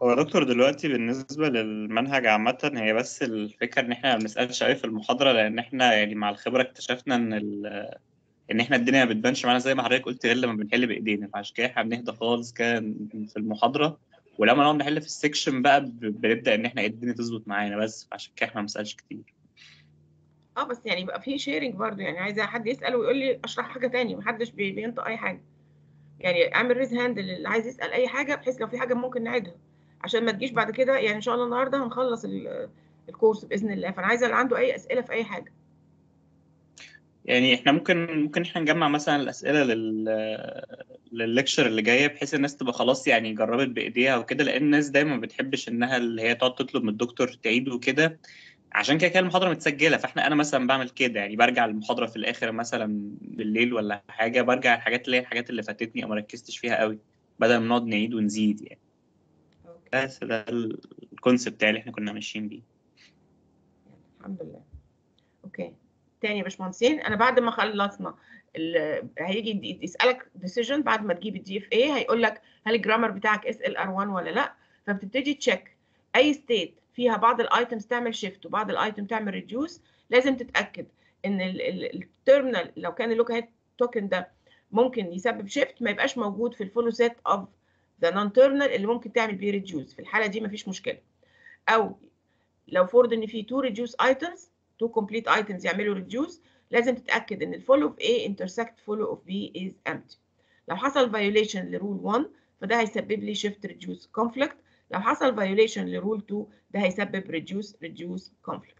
هو يا دكتور دلوقتي بالنسبة للمنهج عامة هي بس الفكرة إن إحنا ما بنسألش أوي في المحاضرة لأن إحنا يعني مع الخبرة اكتشفنا إن ال إن إحنا الدنيا ما بتبانش معانا زي ما حضرتك قلت غير لما بنحل بإيدينا فعشان كده إحنا بنهدى خالص كان في المحاضرة ولما نقعد نحل في السكشن بقى ب- بنبدأ إن إحنا إيه الدنيا تظبط معانا بس عشان كده إحنا ما بنسألش كتير. اه بس يعني يبقى في شيرنج برضو يعني عايزه حد يسال ويقول لي اشرح حاجه تاني محدش بي- بينطق اي حاجه يعني اعمل ريز هاند اللي عايز يسال اي حاجه بحيث لو في حاجه ممكن نعيدها عشان ما تجيش بعد كده يعني ان شاء الله النهارده هنخلص ال- الكورس باذن الله فانا عايزه اللي عنده اي اسئله في اي حاجه يعني احنا ممكن ممكن احنا نجمع مثلا الاسئله لل للليكشر اللي جايه بحيث الناس تبقى خلاص يعني جربت بايديها وكده لان الناس دايما ما بتحبش انها اللي هي تقعد تطلب من الدكتور تعيد وكده عشان كده كده المحاضره متسجله فاحنا انا مثلا بعمل كده يعني برجع المحاضره في الاخر مثلا بالليل ولا حاجه برجع الحاجات اللي هي الحاجات اللي فاتتني او ما ركزتش فيها قوي بدل ما نقعد نعيد ونزيد يعني اوكي بس ده الكونسيبت بتاعي اللي احنا كنا ماشيين بيه الحمد لله اوكي تاني يا باشمهندسين انا بعد ما خلصنا ال- هيجي يدي- يسالك ديسيجن بعد ما تجيب الدي اف اي هيقول لك هل الجرامر بتاعك اس ال ار 1 ولا لا فبتبتدي تشيك اي ستيت فيها بعض الايتمز تعمل شيفت وبعض الايتم تعمل ريديوس لازم تتاكد ان التيرمينال لو كان اللوك هيد توكن ده ممكن يسبب شيفت ما يبقاش موجود في الفولو سيت اوف ذا نون تيرمينال اللي ممكن تعمل بيه ريديوس في الحاله دي مفيش مشكله او لو فرض ان في تو ريديوس ايتمز تو كومبليت ايتمز يعملوا ريديوس لازم تتاكد ان الفولو اوف A intersect follow of B is empty لو حصل violation لرول 1 فده هيسبب لي shift reduce conflict لو حصل violation لرول 2 ده هيسبب reduce reduce conflict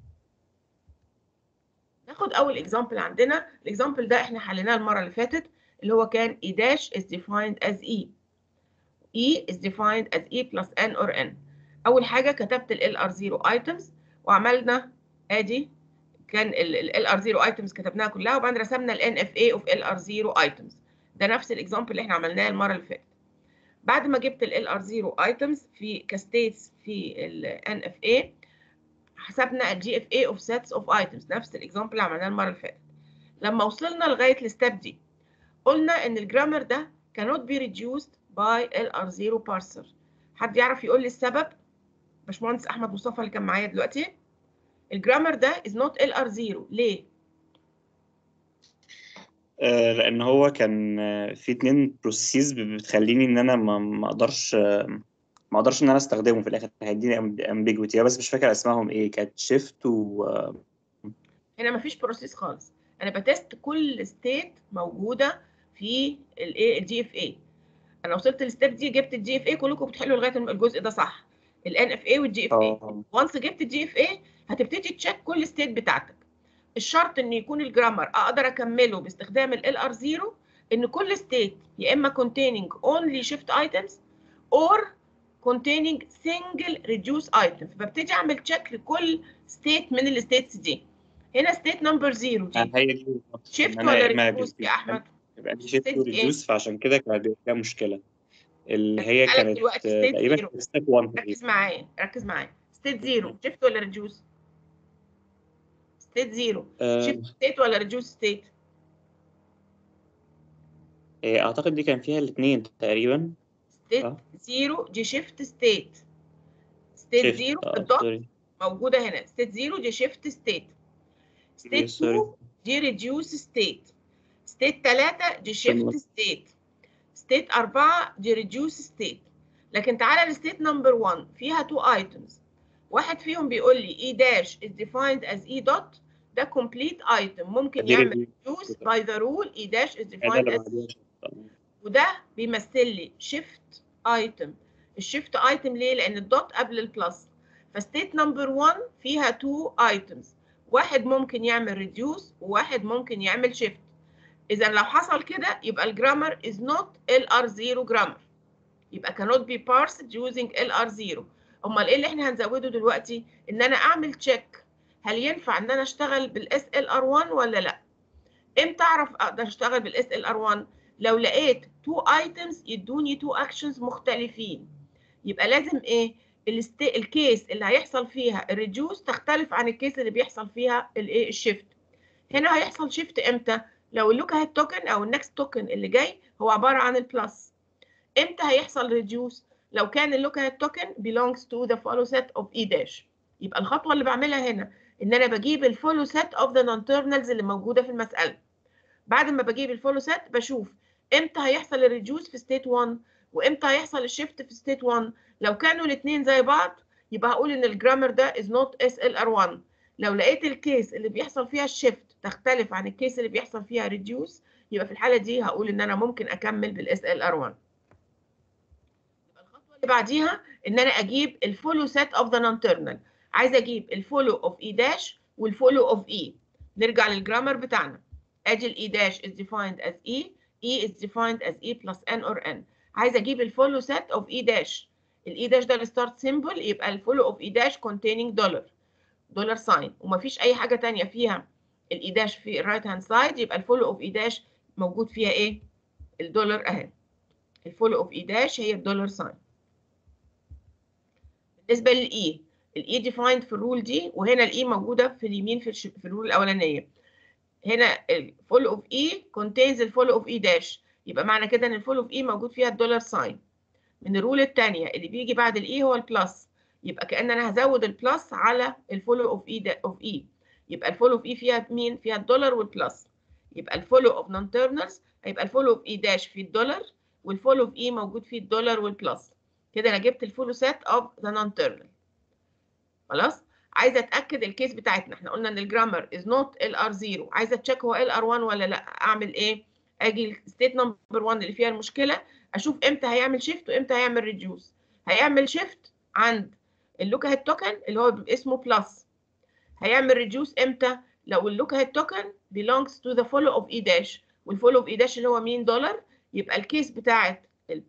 ناخد اول اكزامبل عندنا الاكزامبل ده احنا حليناه المره اللي فاتت اللي هو كان E dash is defined as E E is defined as E plus N or N اول حاجه كتبت ال LR0 items وعملنا ادي كان ال LR0 items كتبناها كلها وبعدين رسمنا ال NFA of LR0 items ده نفس الاكزامبل اللي احنا عملناه المره اللي فاتت بعد ما جبت ال LR0 items في كستيتس في ال NFA حسبنا ال GFA of sets of items نفس الاكزامبل اللي عملناه المره اللي فاتت لما وصلنا لغايه الستep دي قلنا ان الجرامر ده cannot be reduced by LR0 parser حد يعرف يقول لي السبب باشمهندس احمد مصطفى اللي كان معايا دلوقتي الجرامر ده is not LR0 ليه آه، لان هو كان آه، في اتنين بروسيس بتخليني ان انا ما ما اقدرش آه، ما اقدرش ان انا استخدمه في الاخر هيديني امبيجوتي بس مش فاكر اسمائهم ايه كانت شيفت و هنا مفيش بروسيس خالص انا بتست كل ستيت موجوده في الايه الدي اف اي انا وصلت للستيب دي جبت الدي اف اي كلكم بتحلوا لغايه الجزء ده صح الان اف اي والدي اف اي اه وانس جبت الدي اف اي هتبتدي تشيك كل ستيت بتاعتك الشرط ان يكون الجرامر اقدر اكمله باستخدام ال ار 0 ان كل ستيت يا اما containing only shift items or containing single reduce item فببتدي اعمل تشيك لكل ستيت من الستيتس دي هنا ستيت نمبر 0 دي هي دي بالظبط. شيفت إن أنا ولا إما ريديوس يا احمد يبقى دي شيفت state إيه؟ وريديوس فعشان كده كان بيبقى فيها مشكله اللي هي هسألك كانت دلوقتي آه، state تقريبا zero. ستيب 1 ركز معايا ركز معايا ستيت 0 شيفت ولا ريديوس ستيت 0 شيفت ستيت ولا ريديوس ستيت اعتقد دي كان فيها الاثنين تقريبا ستيت آه. 0 دي شيفت ستيت ستيت 0 بالدوت موجوده هنا ستيت 0 دي شيفت ستيت ستيت 2 دي ريديوس ستيت ستيت 3 دي شيفت تمام. ستيت ستيت 4 دي ريديوس ستيت لكن تعالى لستيت نمبر 1 فيها تو ايتمز واحد فيهم بيقول لي اي داش is defined as e dot ده complete item ممكن دي يعمل reduce. reduce by the rule e dash is هذا defined اللي as بعديها وده بيمثل لي شيفت ايتم الشيفت ايتم ليه لان الدوت قبل البلس فستيت نمبر 1 فيها تو ايتمز واحد ممكن يعمل ريديوس وواحد ممكن يعمل شيفت اذا لو حصل كده يبقى الجرامر is not LR0 جرامر يبقى cannot be parsed using LR0 امال ايه اللي احنا هنزوده دلوقتي ان انا اعمل تشيك هل ينفع ان انا اشتغل بالاس ال ار 1 ولا لا امتى اعرف اقدر اشتغل بالاس ال ار 1 لو لقيت تو ايتمز يدوني تو اكشنز مختلفين يبقى لازم ايه الست... الكيس اللي هيحصل فيها الريديوس تختلف عن الكيس اللي بيحصل فيها الايه الشيفت هنا هيحصل شيفت امتى لو اللوك هيد توكن او النكست توكن اللي جاي هو عباره عن البلس امتى هيحصل ريديوس لو كان اللوكال توكن belongs to the follow set of e dash يبقى الخطوه اللي بعملها هنا ان انا بجيب الفولو set of the non terminals اللي موجوده في المساله بعد ما بجيب الفولو set بشوف امتى هيحصل الريديوس في ستيت 1 وامتى هيحصل الشيفت في ستيت 1 لو كانوا الاثنين زي بعض يبقى هقول ان الجرامر ده is not SLR1 لو لقيت الكيس اللي بيحصل فيها الشيفت تختلف عن الكيس اللي بيحصل فيها ريديوس يبقى في الحاله دي هقول ان انا ممكن اكمل بالاس ال ار 1 يبقى الخطوه اللي بعديها ان انا اجيب الفولو سيت اوف ذا نون تيرمينال عايزه اجيب الفولو اوف اي داش والفولو اوف اي نرجع للجرامر بتاعنا ادي الاي داش is defined as e e is defined as e plus n or n عايزه اجيب الفولو سيت اوف اي داش الاي داش ده الستارت سيمبل يبقى الفولو اوف اي داش containing دولار دولار ساين ومفيش اي حاجه ثانيه فيها الاي داش في الرايت هاند سايد يبقى الفولو اوف اي داش موجود فيها ايه الدولار اهي الفولو اوف اي داش هي الدولار ساين بالنسبه للاي الاي ديفايند في الرول دي وهنا الاي موجوده في اليمين في, الش... في الرول الاولانيه هنا الفولو اوف اي contains الفولو اوف اي داش يبقى معنى كده ان الفولو اوف اي موجود فيها الدولار ساين من الرول الثانيه اللي بيجي بعد الاي هو البلس يبقى كأن انا هزود البلس على الفولو اوف اي اوف اي يبقى الفولو اوف اي فيها مين فيها الدولار والبلس يبقى الفولو اوف نون تيرمينالز هيبقى الفولو اوف اي داش فيه الدولار والفولو اوف اي موجود فيه الدولار والبلس كده انا جبت الفولو سيت اوف ذا نون تيرمينال خلاص عايزه اتاكد الكيس بتاعتنا احنا قلنا ان الجرامر از نوت ال ار 0 عايزه اتشيك هو ال ار 1 ولا لا اعمل ايه اجي الستيت نمبر 1 اللي فيها المشكله اشوف امتى هيعمل شيفت وامتى هيعمل ريديوس هيعمل شيفت عند اللوك هيد توكن اللي هو اسمه بلس هيعمل ريديوس امتى لو اللوك هيد توكن belongs to the follow of e dash والفولو اوف اي داش اللي هو مين دولار يبقى الكيس بتاعه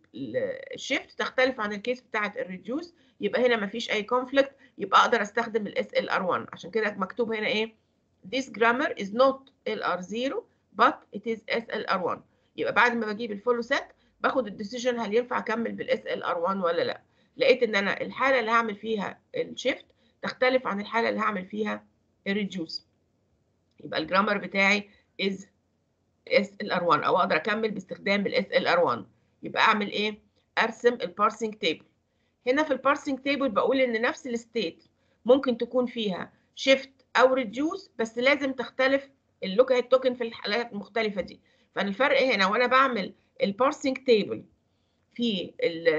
الشيفت تختلف عن الكيس بتاعه الريديوس يبقى هنا مفيش اي كونفليكت يبقى اقدر استخدم الاس ال ار 1 عشان كده مكتوب هنا ايه this grammar is not LR0 but it is SLR1 يبقى بعد ما بجيب الفولو سيت باخد الديسيجن هل ينفع اكمل بالاس ال ار 1 ولا لا لقيت ان انا الحاله اللي هعمل فيها الشيفت تختلف عن الحاله اللي هعمل فيها الريديوس يبقى الجرامر بتاعي is SLR1 او اقدر اكمل باستخدام ال SLR1 يبقى اعمل ايه ارسم البارسنج تيبل هنا في البارسنج تيبل بقول ان نفس الستيت ممكن تكون فيها شيفت او ريديوس بس لازم تختلف اللوك هيد توكن في الحالات المختلفه دي فالفرق هنا وانا بعمل البارسنج تيبل في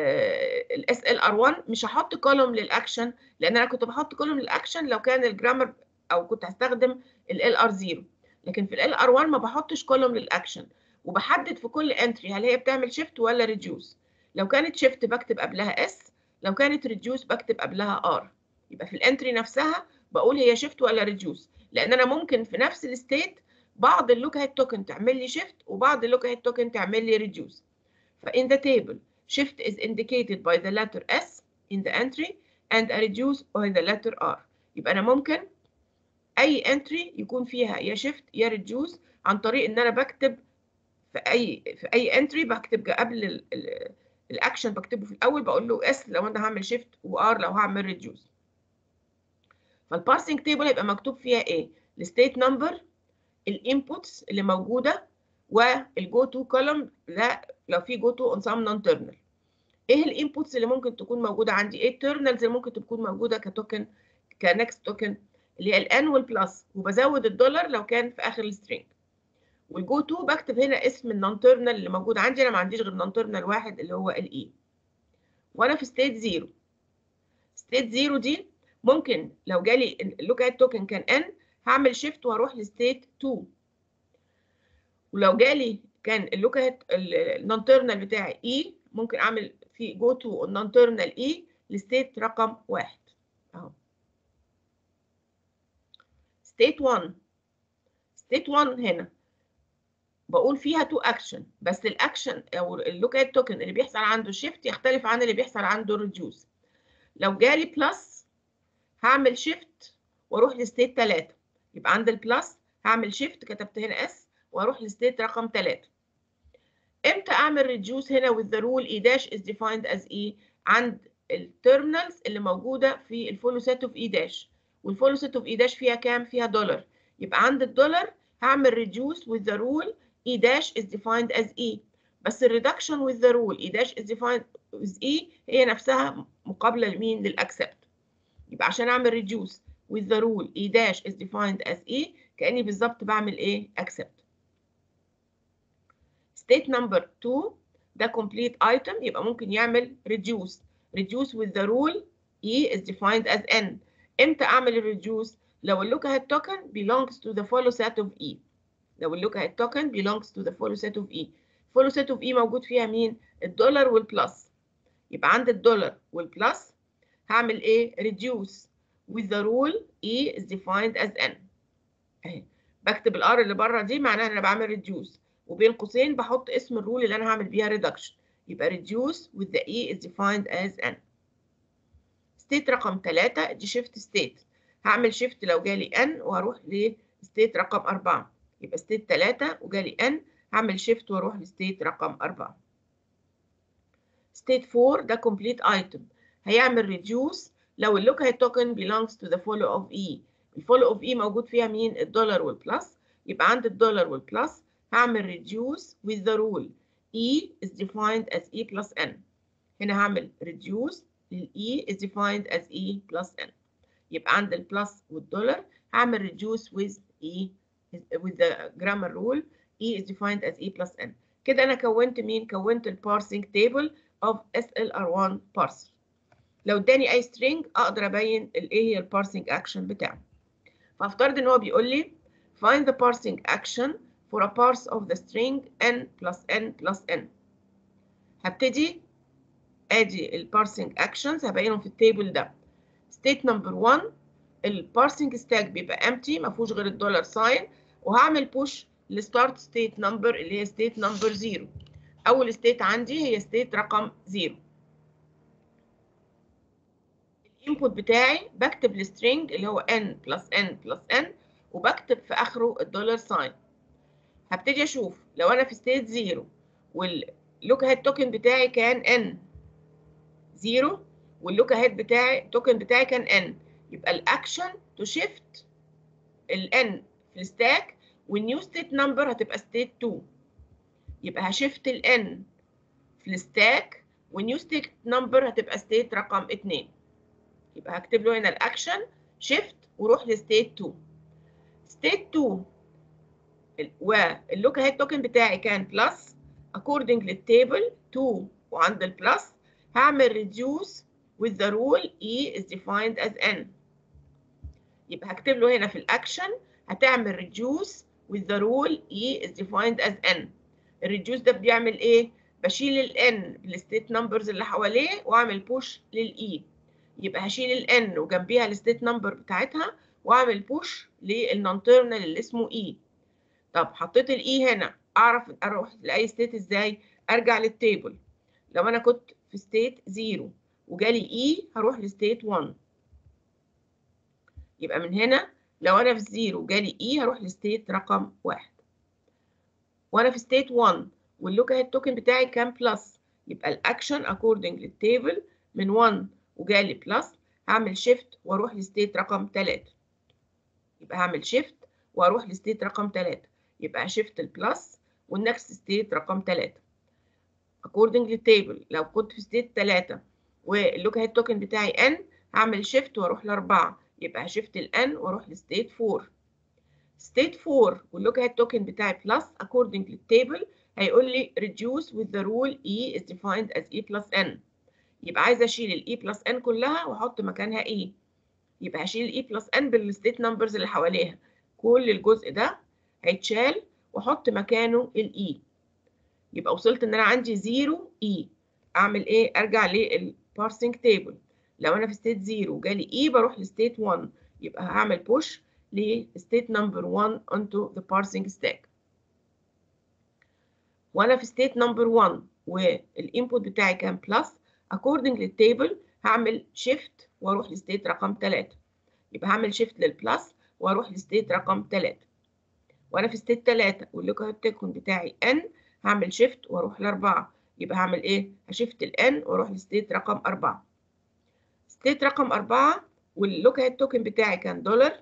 الاس ال ار 1 مش هحط كولوم للاكشن لان انا كنت بحط كولوم للاكشن لو كان الجرامر او كنت هستخدم ال ار 0 لكن في ال ار 1 ما بحطش كولوم للاكشن وبحدد في كل انتري هل هي بتعمل شيفت ولا ريديوس لو كانت شيفت بكتب قبلها اس لو كانت ريديوس بكتب قبلها ار يبقى في الانتري نفسها بقول هي شيفت ولا ريديوس لان انا ممكن في نفس الستيت بعض اللوك هيد توكن تعمل لي شيفت وبعض اللوك هيد توكن تعمل لي ريديوس فin the table shift is indicated by the letter s in the entry and a reduce by the letter r يبقى انا ممكن اي entry يكون فيها يا shift يا reduce عن طريق ان انا بكتب في اي في اي entry بكتب قبل الاكشن بكتبه في الاول بقول له s لو انا هعمل shift وr لو هعمل reduce فالبارسنج تيبل هيبقى مكتوب فيها ايه الستيت نمبر الانبوتس اللي موجوده والجو تو كولوم ده لو في جو تو اون سام نون تيرمينال ايه الانبوتس اللي ممكن تكون موجوده عندي ايه التيرمينالز اللي ممكن تكون موجوده كتوكن كنكست توكن اللي هي الان والبلس وبزود الدولار لو كان في اخر السترينج والجو تو بكتب هنا اسم النون تيرمينال اللي موجود عندي انا ما عنديش غير نون تيرمينال واحد اللي هو الاي وانا في ستيت زيرو ستيت زيرو دي ممكن لو جالي اللوك ات توكن كان ان هعمل شيفت واروح لستيت 2 ولو جالي كان اللوك ات النون تيرمينال بتاعي اي ممكن اعمل في جو تو النون تيرمينال اي لستيت رقم واحد اهو ستيت 1 ستيت 1 هنا بقول فيها تو اكشن بس الاكشن او اللوك ات توكن اللي بيحصل عنده شيفت يختلف عن اللي بيحصل عنده ريديوس لو جالي بلس هعمل شيفت واروح لستيت 3 يبقى عند البلس هعمل شيفت كتبت هنا اس واروح لستيت رقم 3 امتى اعمل ريديوس هنا with the rule e dash is defined as e عند التيرمينالز اللي موجوده في الفولو سيت اوف اي داش والفولو سيت اوف اي داش فيها كام فيها دولار يبقى عند الدولار هعمل ريديوس with the rule e dash is defined as e بس الريدكشن with the rule e dash is defined with e هي نفسها مقابله لمين للاكسبت يبقى عشان اعمل reduce with the rule e dash is defined as e كاني بالظبط بعمل ايه accept state number 2 ده complete item يبقى ممكن يعمل reduce reduce with the rule e is defined as n امتى اعمل الريديوس لو اللوك ahead token belongs to the follow set of e لو اللوك ahead token belongs to the follow set of e follow set of e موجود فيها مين الدولار والبلس يبقى عند الدولار والبلس هعمل ايه reduce with the rule e is defined as n اهي بكتب الار اللي بره دي معناها ان انا بعمل reduce وبين قوسين بحط اسم الرول اللي انا هعمل بيها reduction يبقى reduce with the e is defined as n state رقم 3 دي shift state هعمل shift لو جالي n وهروح لستيت رقم 4 يبقى state 3 وجالي n هعمل shift واروح لستيت رقم 4 state 4 ده complete item هيعمل reduce لو اللوك هيد token belongs to the follow of e الفولو of e موجود فيها مين الدولار والبلس يبقى عند الدولار والبلس هعمل reduce with the rule e is defined as e plus n هنا هعمل reduce لل e is defined as e plus n يبقى عند البلس والدولار هعمل reduce with e with the grammar rule e is defined as e plus n كده انا كونت مين كونت البارسنج تيبل of SLR1 parser لو اداني اي string اقدر ابين الايه هي البارسنج اكشن بتاعه فافترض ان هو بيقول لي find the parsing action for a parse of the string n plus n plus n هبتدي ادي البارسنج اكشنز هبينهم في التيبل ده state number 1 البارسنج ستاك بيبقى empty ما فيهوش غير الدولار ساين وهعمل push لستارت ستيت نمبر اللي هي ستيت نمبر 0 اول ستيت عندي هي ستيت رقم 0 الانبوت بتاعي بكتب السترنج اللي هو n بلس n بلس n وبكتب في اخره الدولار ساين هبتدي اشوف لو انا في ستيت 0 واللوك هيد توكن بتاعي كان n 0 واللوك هيد بتاعي التوكن بتاعي كان n يبقى الاكشن تو شيفت الان في الستاك والنيو ستيت نمبر هتبقى ستيت 2 يبقى هشيفت الان في الستاك والنيو ستيت نمبر هتبقى ستيت رقم 2 يبقى هكتب له هنا الاكشن شيفت وروح لستيت 2 ستيت 2 واللوك هيد توكن بتاعي كان بلس according للتيبل 2 وعند البلس هعمل reduce with the rule e is defined as n يبقى هكتب له هنا في الاكشن هتعمل reduce with the rule e is defined as n الريديوس ده بيعمل ايه بشيل الان بالستيت نمبرز اللي حواليه واعمل بوش للاي يبقى هشيل الان وجنبيها الستيت نمبر بتاعتها واعمل بوش للنون تيرمينال اللي اسمه اي طب حطيت الاي هنا اعرف اروح لاي ستيت ازاي ارجع للتيبل لو انا كنت في ستيت 0 وجالي اي هروح لستيت 1 يبقى من هنا لو انا في 0 وجالي اي هروح لستيت رقم 1 وانا في ستيت 1 واللوك هيد توكن بتاعي كان بلس يبقى الاكشن اكوردنج للتيبل من 1 وجالي بلس هعمل شيفت واروح لستيت رقم 3 يبقى هعمل شيفت واروح لستيت رقم 3 يبقى شيفت البلس والنكست ستيت رقم 3 اكوردنج للتيبل لو كنت في ستيت 3 واللوك هيد توكن بتاعي n هعمل شيفت واروح لأربعة يبقى هشيفت الان واروح لستيت 4 ستيت 4 واللوك هيد توكن بتاعي بلس according للتيبل هيقول لي reduce with the rule e is defined as e plus n يبقى عايزه اشيل ال e plus n كلها واحط مكانها e يبقى هشيل ال e plus n بالستيت نمبرز اللي حواليها كل الجزء ده هيتشال واحط مكانه ال e يبقى وصلت ان انا عندي 0 e اعمل ايه ارجع للبارسنج تيبل لو انا في ستيت 0 وجالي e بروح لستيت 1 يبقى هعمل بوش لستيت نمبر 1 onto the parsing stack وانا في ستيت نمبر 1 والانبوت بتاعي كان بلس according للتيبل هعمل شيفت واروح لستيت رقم 3 يبقى هعمل شيفت للبلس واروح لستيت رقم 3 وانا في ستيت 3 واللوك هيد توكن بتاعي n هعمل شيفت واروح لأربعة يبقى هعمل ايه هشيفت الان واروح لستيت رقم 4 ستيت رقم 4 واللوك هيد توكن بتاعي كان دولار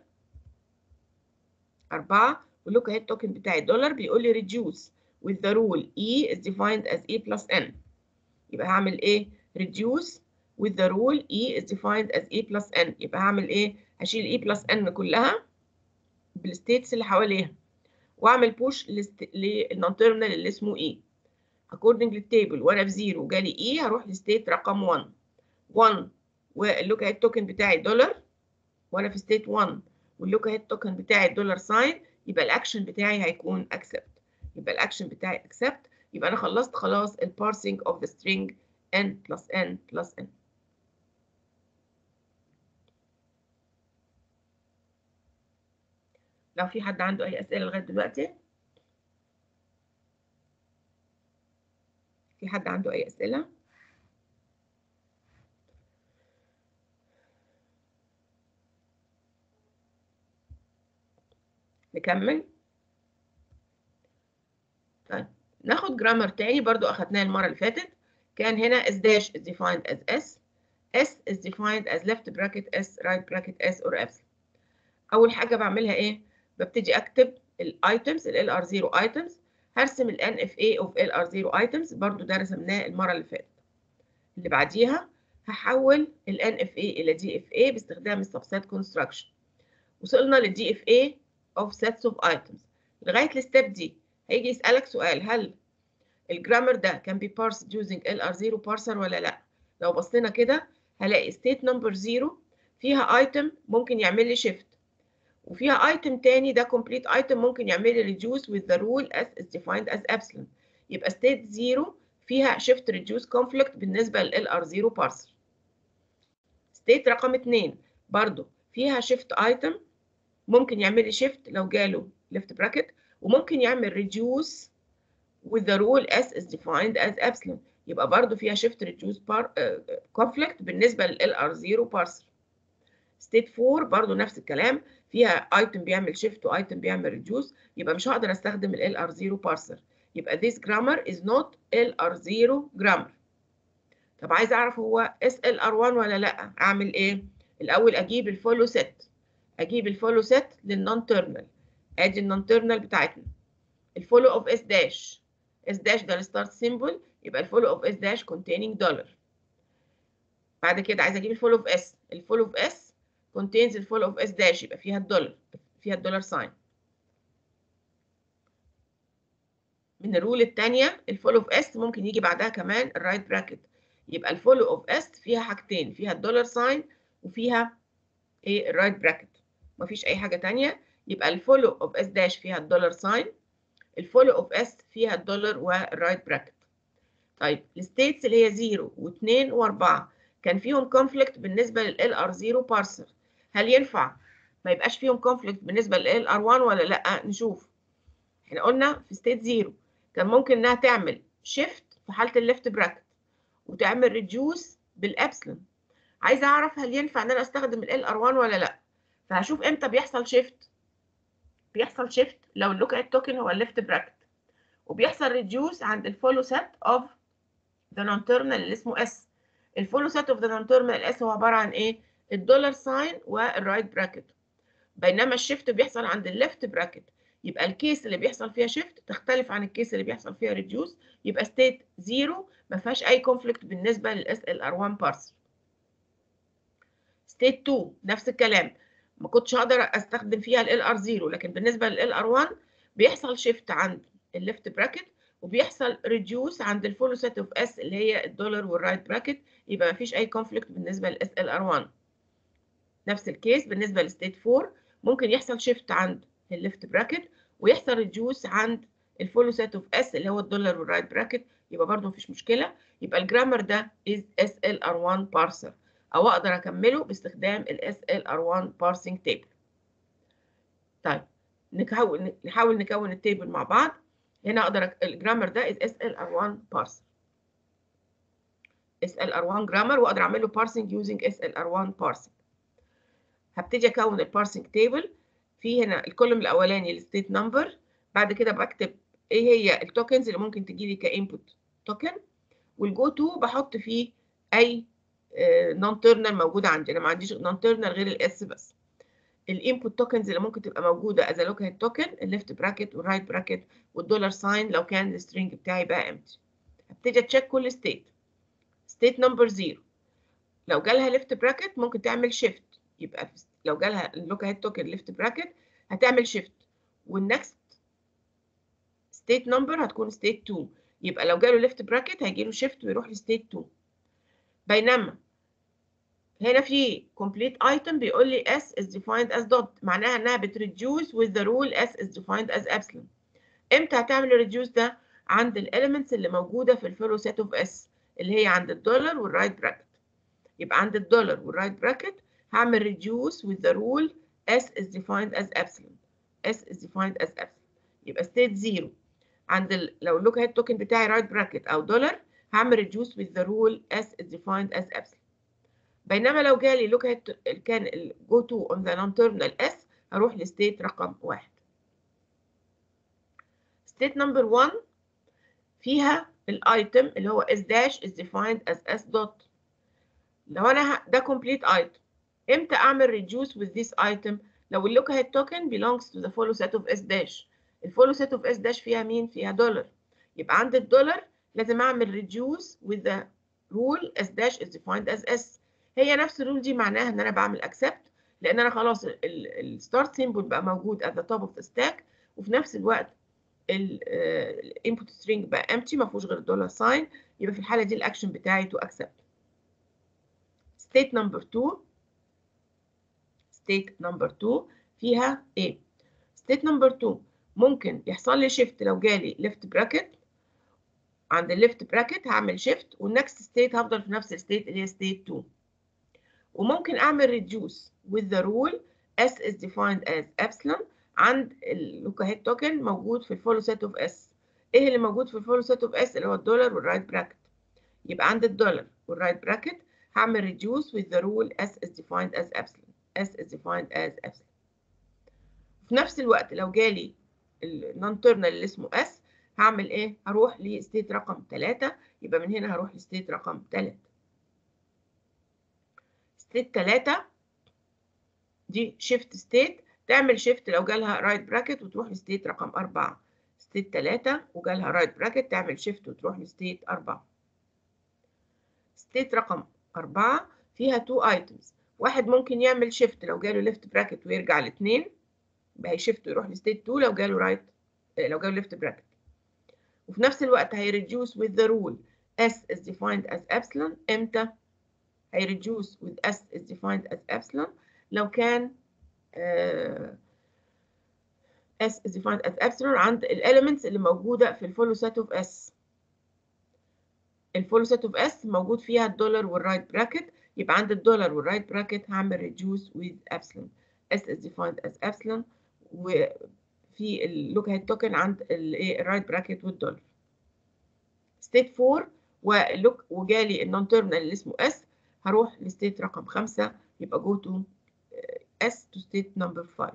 4 واللوك هيد توكن بتاعي دولار بيقول لي reduce with the rule e is defined as e plus n يبقى هعمل ايه reduce with the rule E is defined as E plus N يبقى هعمل ايه هشيل E plus N كلها بالستيتس اللي حواليها واعمل push للنون تيرمينال اللي اسمه E according للتيبل وانا في زيرو جالي E هروح لستيت رقم 1 1 واللوك هيد توكن بتاعي دولار وانا في ستيت 1 واللوك هيد توكن بتاعي دولار ساين يبقى الاكشن بتاعي هيكون accept يبقى الاكشن بتاعي accept يبقى انا خلصت خلاص البارسينج اوف ذا string n plus n plus n لو في حد عنده اي اسئله لغايه دلوقتي في حد عنده اي اسئله نكمل طيب ناخد جرامر تاني برضو أخدناه المرة اللي فاتت كان هنا S dash is defined as S S is defined as left bracket S right bracket S or epsilon أول حاجة بعملها إيه؟ ببتدي أكتب الأيتمز ال LR0 items هرسم ال NFA of LR0 items برضو ده رسمناه المرة اللي فاتت اللي بعديها هحول ال NFA إلى DFA باستخدام السبسيت construction وصلنا لل DFA of sets of items لغاية الستيب دي هيجي يسألك سؤال هل الجرامر ده كان بي parsed using LR0 parser ولا لا لو بصينا كده هلاقي state number 0 فيها item ممكن يعمل لي shift وفيها item تاني ده complete item ممكن يعمل لي reduce with the rule as is defined as epsilon يبقى state 0 فيها shift reduce conflict بالنسبة لل LR0 parser state رقم 2 برضو فيها shift item ممكن يعمل لي shift لو جاله left bracket وممكن يعمل reduce with the rule s is defined as epsilon يبقى برضو فيها shift reduce par, uh, conflict بالنسبة لل LR0 parser state 4 برضو نفس الكلام فيها item بيعمل shift و item بيعمل reduce يبقى مش هقدر استخدم ال LR0 parser يبقى this grammar is not LR0 grammar طب عايز اعرف هو SLR1 ولا لا اعمل ايه الاول اجيب الفولو set اجيب الفولو set للنون تيرمينال ادي النون تيرمينال بتاعتنا الفولو اوف اس داش اس داش ده الستارت سيمبل يبقى الفولو اوف اس داش containing دولار بعد كده عايز اجيب الفولو اوف اس الفولو اوف اس contains الفولو اوف اس داش يبقى فيها الدولار فيها الدولار ساين من الرول الثانيه الفولو اوف اس ممكن يجي بعدها كمان الرايت براكت يبقى الفولو اوف اس فيها حاجتين فيها الدولار ساين وفيها ايه الرايت براكت مفيش اي حاجه ثانيه يبقى الفولو اوف اس داش فيها الدولار ساين الفولو اوف اس فيها الدولار والرايت براكت طيب الستيتس اللي هي 0 و2 و4 كان فيهم كونفليكت بالنسبه لل ار 0 بارسر هل ينفع ما يبقاش فيهم كونفليكت بالنسبه لل ار 1 ولا لا نشوف احنا قلنا في ستيت 0 كان ممكن انها تعمل شيفت في حاله الليفت براكت وتعمل ريديوس بالابسلون عايزه اعرف هل ينفع ان انا استخدم ال ار 1 ولا لا فهشوف امتى بيحصل شيفت بيحصل شيفت لو اللوك ات توكن هو الليفت براكت وبيحصل ريديوس عند الفولو سيت اوف ذا نون تيرمينال اللي اسمه اس الفولو سيت اوف ذا نون تيرمينال اس هو عباره عن ايه الدولار ساين والرايت براكت بينما الشيفت بيحصل عند الليفت براكت يبقى الكيس اللي بيحصل فيها شيفت تختلف عن الكيس اللي بيحصل فيها ريديوس يبقى ستيت زيرو ما فيهاش اي كونفليكت بالنسبه للاس ال ار 1 بارسر ستيت 2 نفس الكلام ما كنتش هقدر استخدم فيها ال ار 0 لكن بالنسبه لل ار 1 بيحصل شيفت عند الليفت براكت وبيحصل ريديوس عند الفولو سيت اوف اس اللي هي الدولار والرايت براكت يبقى ما فيش اي كونفليكت بالنسبه للاس ال ار 1 نفس الكيس بالنسبه لستيت 4 ممكن يحصل شيفت عند الليفت براكت ويحصل ريديوس عند الفولو سيت اوف اس اللي هو الدولار والرايت براكت يبقى برده مفيش مشكله يبقى الجرامر ده از اس ال ار 1 بارسر او اقدر اكمله باستخدام ال SLR1 parsing table طيب نحاول نحاول نكون التيبل مع بعض هنا اقدر الجرامر ده is SLR1 parser SLR1 جرامر واقدر اعمل له parsing using SLR1 parsing هبتدي اكون البارسنج تيبل في هنا الكولوم الاولاني الستيت نمبر بعد كده بكتب ايه هي التوكنز اللي ممكن تجي لي كانبوت توكن والجو تو بحط فيه اي نون تيرنال موجوده عندي انا ما عنديش نون تيرنال غير الاس بس الانبوت توكنز اللي ممكن تبقى موجوده از لوك هيد توكن الليفت براكت والرايت براكت والدولار ساين لو كان السترينج بتاعي بقى امتي هبتدي اتشيك كل ستيت ستيت نمبر 0 لو جالها ليفت براكت ممكن تعمل شيفت يبقى في- لو جالها اللوك هيد توكن ليفت براكت هتعمل شيفت والنكست ستيت نمبر هتكون ستيت 2 يبقى لو جاله ليفت براكت هيجي له شيفت ويروح لستيت 2 بينما هنا في complete item بيقول لي s is defined as dot معناها انها بتريديوس with the rule s is defined as epsilon امتى هتعمل الريديوس ده عند الاليمنتس اللي موجوده في الفيلو سيت اوف s اللي هي عند الدولار والرايت براكت يبقى عند الدولار والرايت براكت هعمل ريديوس with the rule s is defined as epsilon s is defined as epsilon يبقى state 0 عند ال... لو اللوك هيد توكن بتاعي رايت براكت او دولار هعمل ريديوس with the rule s is defined as epsilon بينما لو جالي لوك هيد كان ال go to on the non-terminal s هروح لستيت رقم واحد ستيت نمبر 1 فيها الايتم اللي هو s dash is defined as s dot لو انا ه... ده complete item امتى اعمل reduce with this item لو اللوك هيد token belongs to the follow set of s dash الفولو set of s dash فيها مين فيها دولار يبقى عند الدولار لازم اعمل reduce with the rule s dash is defined as s هي نفس الرول دي معناها ان انا بعمل accept لان انا خلاص الستارت سيمبل بقى موجود at the top of the stack وفي نفس الوقت الانبوت سترينج بقى empty ما فيهوش غير الدولار ساين يبقى في الحاله دي الاكشن بتاعي تو accept state number 2 state number 2 فيها ايه state number 2 ممكن يحصل لي shift لو جالي left bracket عند الليفت براكت هعمل shift والنكست ستيت هفضل في نفس الستيت اللي هي state 2 وممكن اعمل reduce with the rule s is defined as epsilon عند اللوكا هيد توكن موجود في الفولو سيت اوف اس ايه اللي موجود في الفولو سيت اوف اس اللي هو الدولار والرايت براكت يبقى عند الدولار والرايت براكت هعمل reduce with the rule s is defined as epsilon s is defined as epsilon في نفس الوقت لو جالي النون تيرمينال اللي اسمه s هعمل ايه هروح لستيت رقم 3 يبقى من هنا هروح لستيت رقم 3 ستيت 3 دي شيفت ستيت تعمل شيفت لو جالها رايت براكت وتروح لستيت رقم 4 ستيت 3 وجالها رايت براكت تعمل شيفت وتروح لستيت 4 ستيت رقم 4 فيها تو ايتمز واحد ممكن يعمل شيفت لو جاله ليفت براكت ويرجع لاثنين يبقى هيشيفت ويروح لستيت 2 لو جاله رايت لو جاله ليفت براكت وفي نفس الوقت هيريديوس with the rule s is defined as epsilon امتى هيريديوس with s is defined as epsilon لو كان uh, s is defined as epsilon عند الاليمنتس اللي موجوده في الفولو سيت اوف s الفولو سيت اوف s موجود فيها الدولار والرايت براكت يبقى عند الدولار والرايت براكت هعمل reduce with epsilon s is defined as epsilon وفي اللوك هيد توكن عند الايه الرايت براكت والدولار ستيت 4 واللوك وجالي النون تيرمينال اللي اسمه s هروح لستيت رقم 5 يبقى جو تو S to state number 5.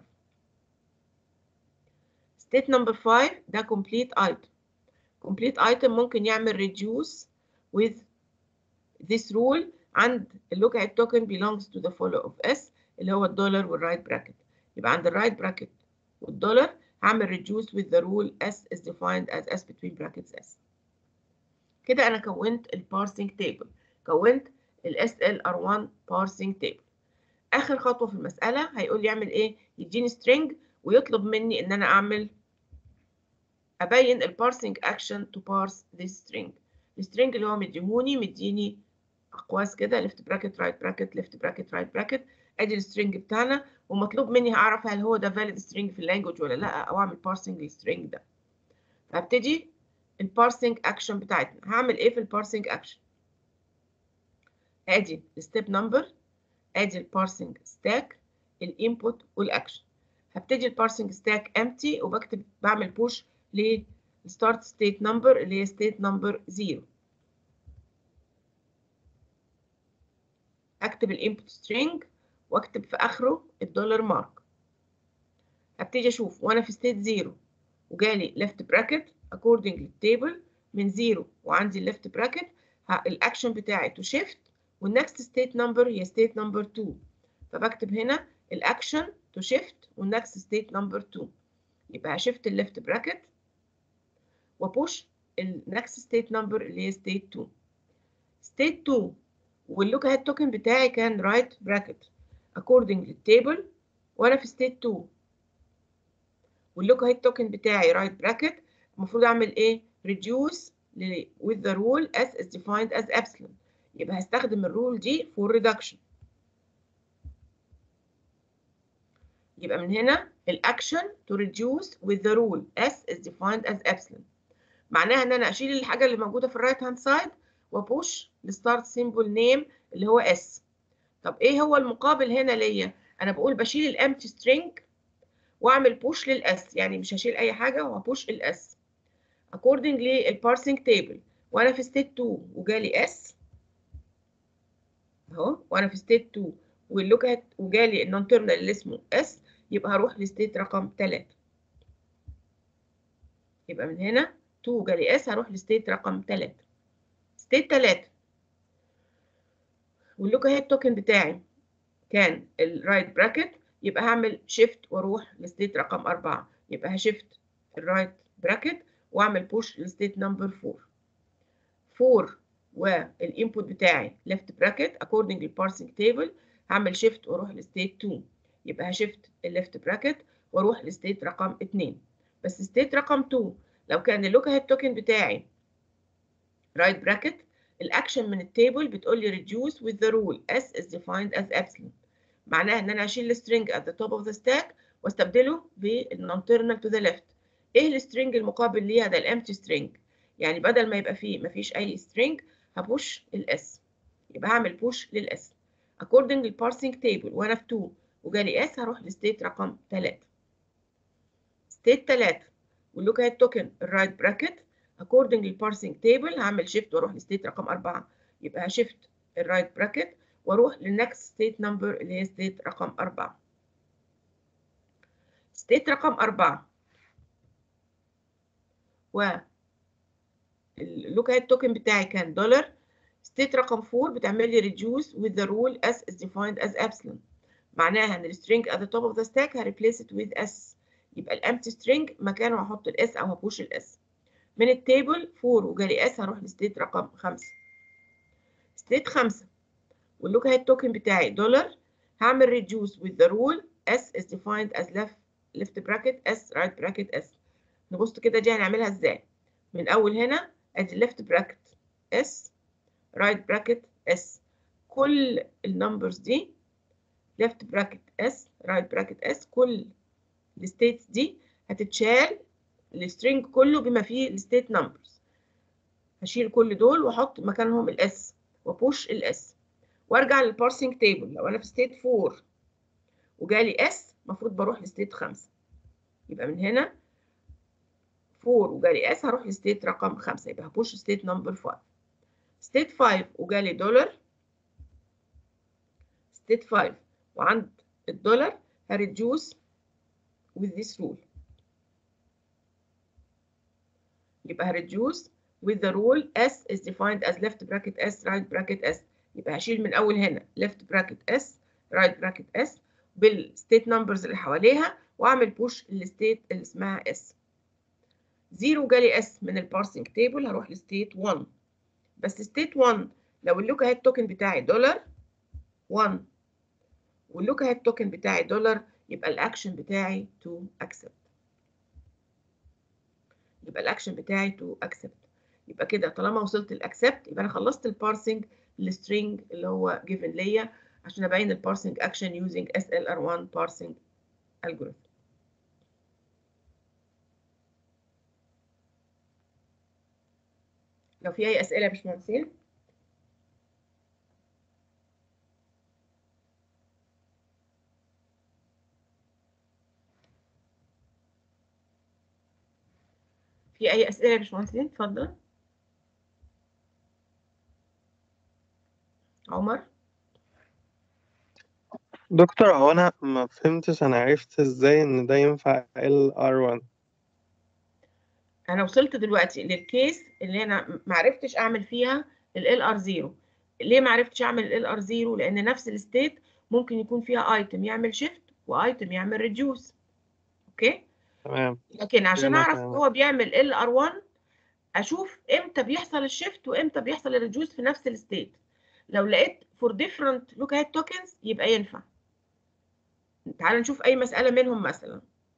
State number 5 ده complete item. Complete item ممكن يعمل reduce with this rule عند اللوك هيد token belongs to the follow of S اللي هو الدولار والرايت براكت. يبقى عند الرايت براكت والدولار هعمل reduce with the rule S is defined as S between brackets S. كده أنا كونت ال parsing table. كونت ال SLR1 parsing table. اخر خطوه في المساله هيقول لي اعمل ايه يديني string ويطلب مني ان انا اعمل ابين البارسنج اكشن تو بارس ذيس string السترنج اللي هو مديهوني مديني اقواس كده left bracket right bracket left bracket right bracket ادي السترنج بتاعنا ومطلوب مني هعرف هل هو ده valid string في اللانجوج ولا لا او اعمل parsing للسترنج ده فابتدي البارسنج اكشن بتاعتنا هعمل ايه في البارسنج اكشن ادي الستيب نمبر ادي البارسنج ستاك الانبوت والاكشن هبتدي البارسنج ستاك امتي وبكتب بعمل بوش للستارت ستيت نمبر اللي هي ستيت نمبر 0 اكتب الانبوت سترينج واكتب في اخره الدولار مارك هبتدي اشوف وانا في ستيت 0 وجالي ليفت براكت according للتيبل من 0 وعندي الليفت براكت الاكشن بتاعي تو شيفت والنكست ستيت نمبر هي ستيت نمبر 2 فبكتب هنا الاكشن تو شيفت والنكست ستيت نمبر 2 يبقى هشيفت الليفت براكت وبوش النكست ستيت نمبر اللي هي ستيت 2 ستيت 2 واللوك هيد توكن بتاعي كان رايت براكت according للتيبل وانا في ستيت 2 واللوك هيد توكن بتاعي رايت براكت المفروض اعمل ايه reduce ل- with the rule as is defined as epsilon يبقى هستخدم الرول دي for reduction يبقى من هنا الاكشن to reduce with the rule s is defined as epsilon معناها ان انا اشيل الحاجه اللي موجوده في الرايت هاند سايد وابوش الستارت سيمبل نيم اللي هو s طب ايه هو المقابل هنا ليا انا بقول بشيل الامتي string واعمل بوش للاس يعني مش هشيل اي حاجه وهبوش الاس according للبارسنج تيبل وانا في ستيت 2 وجالي اس اهو وانا في ستيت 2 واللوك هات وجالي النون تيرمينال اللي اسمه اس يبقى هروح لستيت رقم 3 يبقى من هنا 2 جالي اس هروح لستيت رقم 3 ستيت 3 واللوك هيد توكن بتاعي كان الرايت براكت يبقى هعمل شيفت واروح لستيت رقم 4 يبقى هشيفت الرايت براكت واعمل بوش لستيت نمبر 4 4 والانبوت بتاعي ليفت براكت according للبارسنج تيبل هعمل شيفت واروح لستيت 2 يبقى هشيفت الليفت براكت واروح لستيت رقم 2 بس ستيت رقم 2 لو كان اللوك هيد توكن بتاعي رايت براكت الاكشن من التيبل بتقول لي reduce with the rule s is defined as epsilon معناها ان انا هشيل السترنج at the top of the stack واستبدله بالنون تيرمينال to the left ايه السترنج المقابل ليها ده الامتي string يعني بدل ما يبقى فيه مفيش اي string هبوش الاس يبقى هعمل بوش للاس according للبارسنج تيبل وانا في 2 وجالي اس هروح لستيت رقم 3 ستيت 3 واللوك هيد توكن الرايت براكت according للبارسنج تيبل هعمل شيفت واروح لستيت رقم 4 يبقى هشيفت الرايت براكت واروح للنكست ستيت نمبر اللي هي ستيت رقم 4 ستيت رقم 4 و اللوك هيد توكن بتاعي كان دولار ستيت رقم 4 بتعمل لي reduce with the rule s is defined as epsilon معناها ان السترينج at the top of the stack هريبليس it with s يبقى الامتي string مكانه هحط الاس او هبوش الاس من التيبل 4 وجالي اس هروح لستيت رقم 5 ستيت 5 واللوك هيد توكن بتاعي دولار هعمل reduce with the rule s is defined as left left bracket s right bracket s نبص كده دي هنعملها ازاي من اول هنا ادي left bracket s right bracket s كل النمبرز دي left bracket s right bracket s كل الستيتس دي هتتشال السترينج كله بما فيه الستيت نمبرز هشيل كل دول واحط مكانهم الاس وابوش الاس وارجع للبارسنج تيبل لو انا في ستيت 4 وجالي اس المفروض بروح لستيت 5 يبقى من هنا 4 وجالي اس هروح لستيت رقم 5 يبقى هبوش ستيت نمبر 5 ستيت 5 وجالي دولار ستيت 5 وعند الدولار هريديوس with this rule يبقى هريديوس with the rule s is defined as left bracket s right bracket s يبقى هشيل من اول هنا left bracket s right bracket s بالستيت نمبرز اللي حواليها واعمل بوش للستيت اللي اسمها s 0 جالي s من البارسنج تيبل هروح لستيت 1 بس ستيت 1 لو اللوك هيد توكن بتاعي دولار 1 واللوك هيد توكن بتاعي دولار يبقى الاكشن بتاعي to accept يبقى الاكشن بتاعي to accept يبقى كده طالما وصلت الاكسبت يبقى انا خلصت البارسنج للسترينج اللي هو given ليا عشان ابين البارسنج اكشن using SLR1 parsing algorithm لو في اي اسئله يا باشمهندسين في اي اسئله يا باشمهندسين اتفضل عمر دكتور هو انا ما فهمتش انا عرفت ازاي ان ده ينفع ال R1 انا وصلت دلوقتي للكيس اللي انا ما عرفتش اعمل فيها ال ار 0 ليه ما عرفتش اعمل ال ار 0 لان نفس الستيت ممكن يكون فيها ايتم يعمل شيفت وايتم يعمل ريديوس اوكي تمام لكن عشان كده اعرف تمام. هو بيعمل ال ار 1 اشوف امتى بيحصل الشيفت وامتى بيحصل الريديوس في نفس الستيت لو لقيت for different lookup tokens يبقى ينفع تعال نشوف اي مسألة منهم مثلا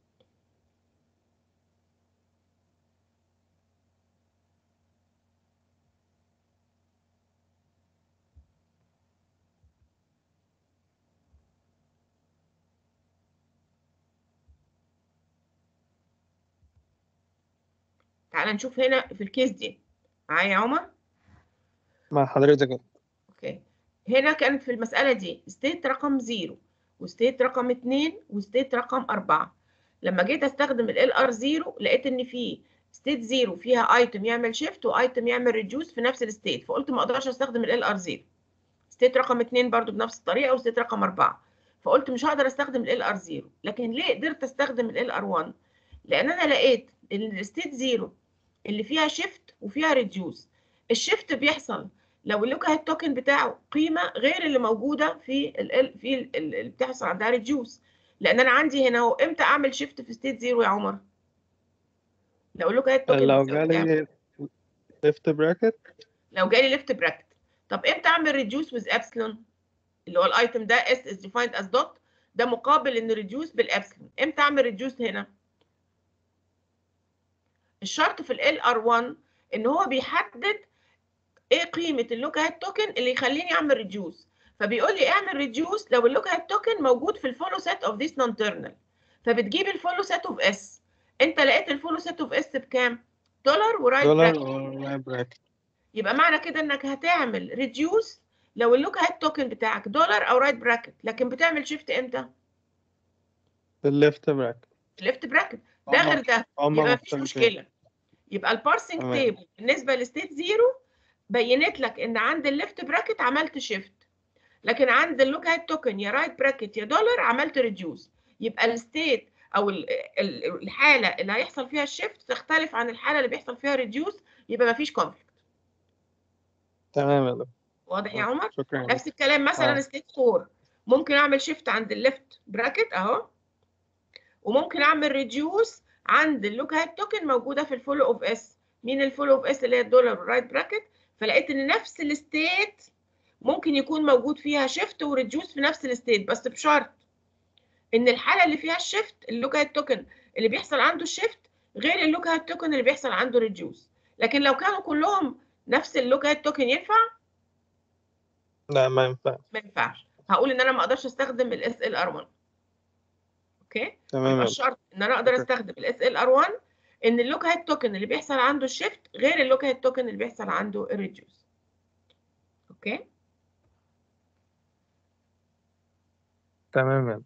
تعال نشوف هنا في الكيس دي معايا يا عمر مع حضرتك اوكي هنا كانت في المسألة دي ستيت رقم زيرو وستيت رقم اتنين وستيت رقم أربعة لما جيت استخدم ال LR زيرو لقيت ان في ستيت زيرو فيها ايتم يعمل شيفت وايتم يعمل ريديوس في نفس الستيت فقلت ما اقدرش استخدم ال LR زيرو ستيت رقم اتنين برضو بنفس الطريقة وستيت رقم أربعة فقلت مش هقدر استخدم ال LR زيرو لكن ليه قدرت استخدم ال LR 1 لان انا لقيت ان الستيت زيرو اللي فيها شيفت وفيها ريديوس الشيفت بيحصل لو اللوك هيد توكن بتاعه قيمه غير اللي موجوده في ال في ال- ال- اللي بتحصل عندها ريديوس لان انا عندي هنا هو امتى اعمل شيفت في ستيت زيرو يا عمر لو اللوك هيد توكن لو بتساوي كام؟ جالي ليفت براكت لو جالي ليفت براكت طب امتى اعمل ريديوس ويز ابسلون اللي هو الايتم ده اس از ديفايند از دوت ده مقابل ان ريديوس بالابسلون امتى اعمل ريديوس هنا الشرط في ال LR1 ان هو بيحدد ايه قيمه اللوك هيد توكن اللي يخليني اعمل ريديوس فبيقول لي اعمل ريديوس لو اللوك هيد توكن موجود في الفولو سيت اوف ذيس نون تيرنال فبتجيب الفولو سيت اوف اس انت لقيت الفولو سيت اوف اس بكام دولار ورايت دولار براكت براكت يبقى معنى كده انك هتعمل ريديوس لو اللوك هيد توكن بتاعك دولار او رايت براكت لكن بتعمل شيفت امتى الليفت براكت ليفت براكت ده غير ده هما يبقى مفيش مختلفين. مشكله يبقى البارسنج تمام. تيبل بالنسبه لستيت زيرو بينت لك ان عند الليفت براكت عملت شيفت لكن عند اللوك هيد توكن يا رايت براكت يا دولار عملت ريديوس يبقى الستيت او ال- ال- الحاله اللي هيحصل فيها الشيفت تختلف عن الحاله اللي بيحصل فيها ريديوس يبقى مفيش كونفليكت تمام يا دكتور واضح يا عمر شكرا يا نفس الكلام مثلا آه. ستيت 4 ممكن اعمل شيفت عند الليفت براكت اهو وممكن اعمل ريديوس عند اللوك هيد توكن موجوده في الفولو اوف اس مين الفولو اوف اس اللي هي الدولار والرايت براكت فلقيت ان نفس الستيت ممكن يكون موجود فيها شيفت وريديوس في نفس الستيت بس بشرط ان الحاله اللي فيها الشيفت اللوك هيد توكن اللي بيحصل عنده الشيفت غير اللوك هيد توكن اللي بيحصل عنده ريديوس لكن لو كانوا كلهم نفس اللوك هيد توكن ينفع لا ما ينفع ما ينفعش هقول ان انا ما اقدرش استخدم الاس ال ار 1 اوكي تمام يبقى يا الشرط ان انا اقدر أوكي. استخدم الاس ال ار 1 ان اللوك هيد توكن اللي بيحصل عنده الشيفت غير اللوك هيد توكن اللي بيحصل عنده الريديوس اوكي تمام يا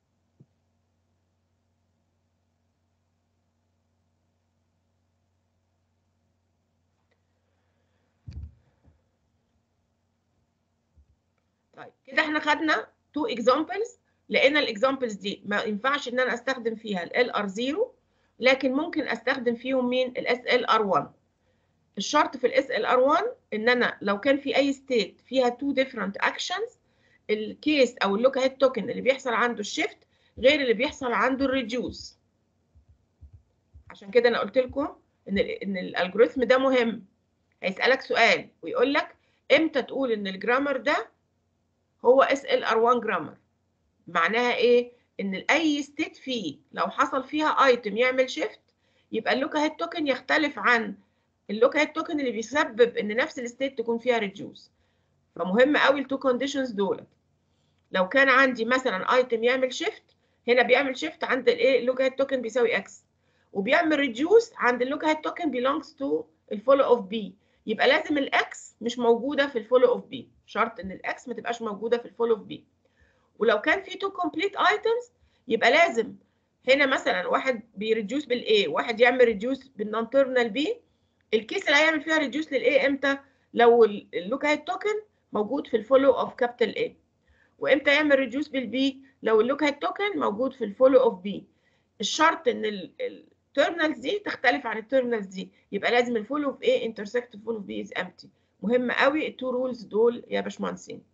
طيب كده احنا خدنا تو اكزامبلز لقينا الاكزامبلز دي ما ينفعش ان انا استخدم فيها ال ار 0 لكن ممكن استخدم فيهم مين الاس ال ار 1 الشرط في الاس ال ار 1 ان انا لو كان في اي ستيت فيها تو ديفرنت اكشنز الكيس او اللوك هيد توكن اللي بيحصل عنده الشيفت غير اللي بيحصل عنده الريديوس عشان كده انا قلت لكم ان ال ان الالجوريثم ده مهم هيسالك سؤال ويقول لك امتى تقول ان الجرامر ده هو اس ال ار 1 جرامر معناها ايه ان اي ستيت فيه لو حصل فيها ايتم يعمل شيفت يبقى اللوك هيد توكن يختلف عن اللوك هيد توكن اللي بيسبب ان نفس الستيت تكون فيها ريديوس فمهم قوي التو كونديشنز دول لو كان عندي مثلا ايتم يعمل شيفت هنا بيعمل شيفت عند الايه اللوك هيد توكن بيساوي اكس وبيعمل ريديوس عند اللوك هيد توكن belongs to الفولو اوف بي يبقى لازم الاكس مش موجوده في الفولو اوف بي شرط ان الاكس ما تبقاش موجوده في الفولو اوف بي ولو كان في تو كومبليت ايتمز يبقى لازم هنا مثلا واحد بيريديوس بالاي واحد يعمل ريديوس بالنون تيرمينال بي الكيس اللي هيعمل فيها ريديوس للاي امتى لو اللوك هيد توكن موجود في الفولو اوف كابيتال اي وامتى يعمل ريديوس بالبي لو اللوك هيد توكن موجود في الفولو اوف بي الشرط ان التيرمينالز دي تختلف عن التيرمينالز دي يبقى لازم الفولو اوف اي انترسكت الفولو اوف بي از امتي مهم قوي التو رولز دول يا باشمهندسين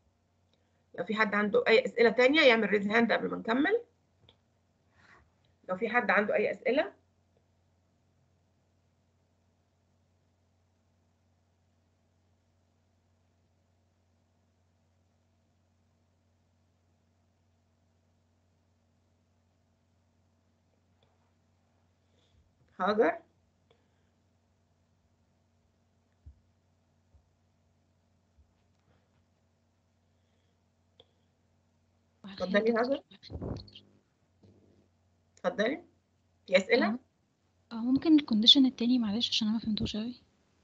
لو في حد عنده اي اسئله تانية يعمل ريز هاند قبل ما نكمل لو في حد عنده اي اسئله هاجر اتفضلي هاجر اتفضلي في اسئله اه ممكن الكونديشن التاني معلش عشان انا ما فهمتوش اوي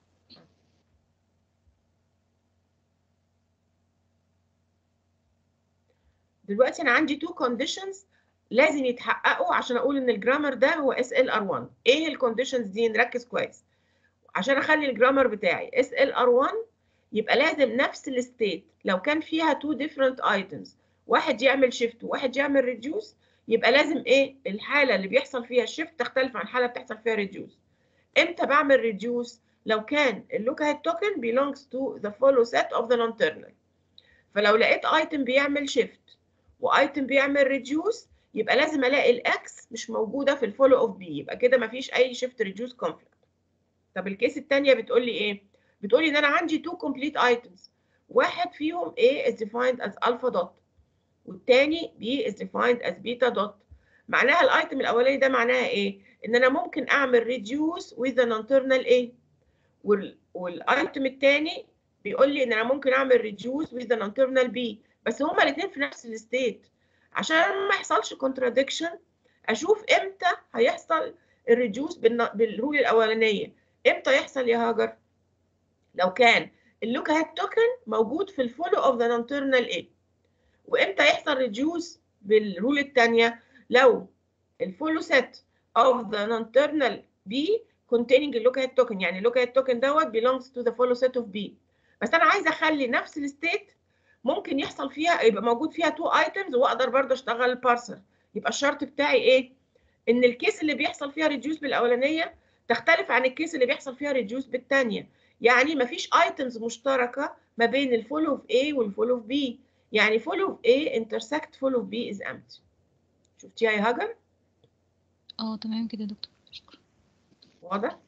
دلوقتي انا عندي تو كونديشنز لازم يتحققوا عشان اقول ان الجرامر ده هو اس ال ار 1 ايه الكونديشنز دي نركز كويس عشان اخلي الجرامر بتاعي اس ال ار 1 يبقى لازم نفس الستيت لو كان فيها تو ديفرنت ايتمز واحد يعمل شيفت وواحد يعمل ريديوس يبقى لازم ايه الحاله اللي بيحصل فيها الشيفت تختلف عن الحاله بتحصل فيها ريديوس امتى بعمل ريديوس لو كان اللوك هيد توكن belongs to the follow set of the non-terminal فلو لقيت ايتم بيعمل شيفت وايتم بيعمل ريديوس يبقى لازم الاقي الاكس مش موجوده في الفولو اوف بي يبقى كده مفيش اي شيفت ريديوس كونفليكت طب الكيس الثانيه بتقول لي ايه بتقول لي ان انا عندي تو كومبليت ايتمز واحد فيهم A is defined as alpha dot والتاني B is defined as beta dot معناها الايتم الاولاني ده معناها ايه ان انا ممكن اعمل reduce with the non-terminal A وال... والايتم الثاني بيقول لي ان انا ممكن اعمل reduce with the non-terminal B بس هما الاثنين في نفس الستيت عشان ما يحصلش contradiction اشوف امتى هيحصل الريديوس بالن... بالرول الاولانيه امتى يحصل يا هاجر لو كان اللوك هيد توكن موجود في الفولو اوف ذا نون تيرمينال A وامتى يحصل ريديوس بالرول الثانيه لو الفولو سيت اوف ذا نون تيرمينال B containing اللوك هيد توكن يعني اللوك هيد توكن دوت belongs to the follow set of B بس انا عايزه اخلي نفس الستيت ممكن يحصل فيها يبقى موجود فيها تو ايتمز واقدر برضه اشتغل البارسر يبقى الشرط بتاعي ايه ان الكيس اللي بيحصل فيها ريديوس بالاولانيه تختلف عن الكيس اللي بيحصل فيها ريديوس بالثانيه يعني مفيش ايتمز مشتركه ما بين الفول اوف A والفول اوف B يعني فول اوف A intersect فول اوف B is empty شفتيها يا هاجر اه تمام كده يا دكتور شكرا واضح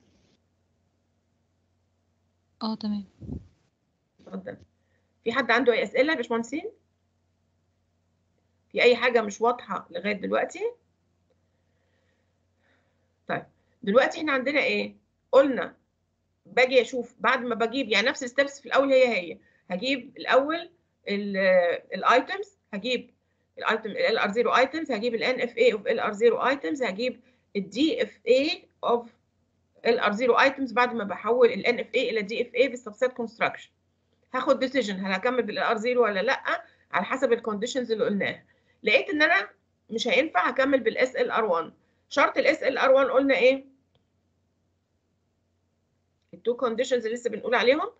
اه تمام اتفضل في حد عنده اي اسئله يا باشمهندسين في اي حاجه مش واضحه لغايه دلوقتي طيب دلوقتي احنا عندنا ايه قلنا باجي اشوف بعد ما بجيب يعني نفس الستبس في الاول هي هي هجيب الاول الايتمز هجيب الايتم ال ار 0 ايتمز هجيب الان اف اي اوف ال ار 0 ايتمز هجيب الدي اف اي اوف ال ار 0 ايتمز بعد ما بحول الان اف اي الى دي اف اي بالسبسيت كونستراكشن هاخد ديسيجن هل هكمل بالال ار 0 ولا لا على حسب الكونديشنز اللي قلناها لقيت ان انا مش هينفع هكمل بالاس ال ار 1 شرط الاس ال ار 1 قلنا ايه التو كونديشنز اللي لسه بنقول عليهم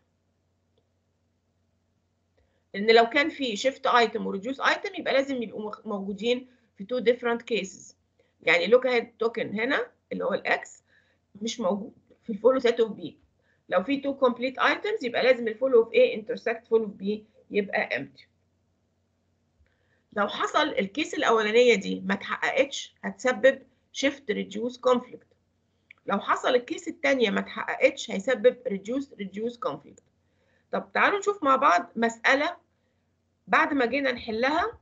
ان لو كان في شيفت ايتم وريديوس ايتم يبقى لازم يبقوا موجودين في تو ديفرنت كيسز يعني لوك هيد توكن هنا اللي هو الاكس مش موجود في الفولو سيت اوف بي لو في تو كومبليت ايتمز يبقى لازم الفولو اوف A انترسكت فولو اوف B يبقى empty لو حصل الكيس الاولانيه دي ما اتحققتش هتسبب شيفت ريديوس كونفليكت لو حصل الكيس الثانيه ما اتحققتش هيسبب ريديوس ريديوس كونفليكت طب تعالوا نشوف مع بعض مساله بعد ما جينا نحلها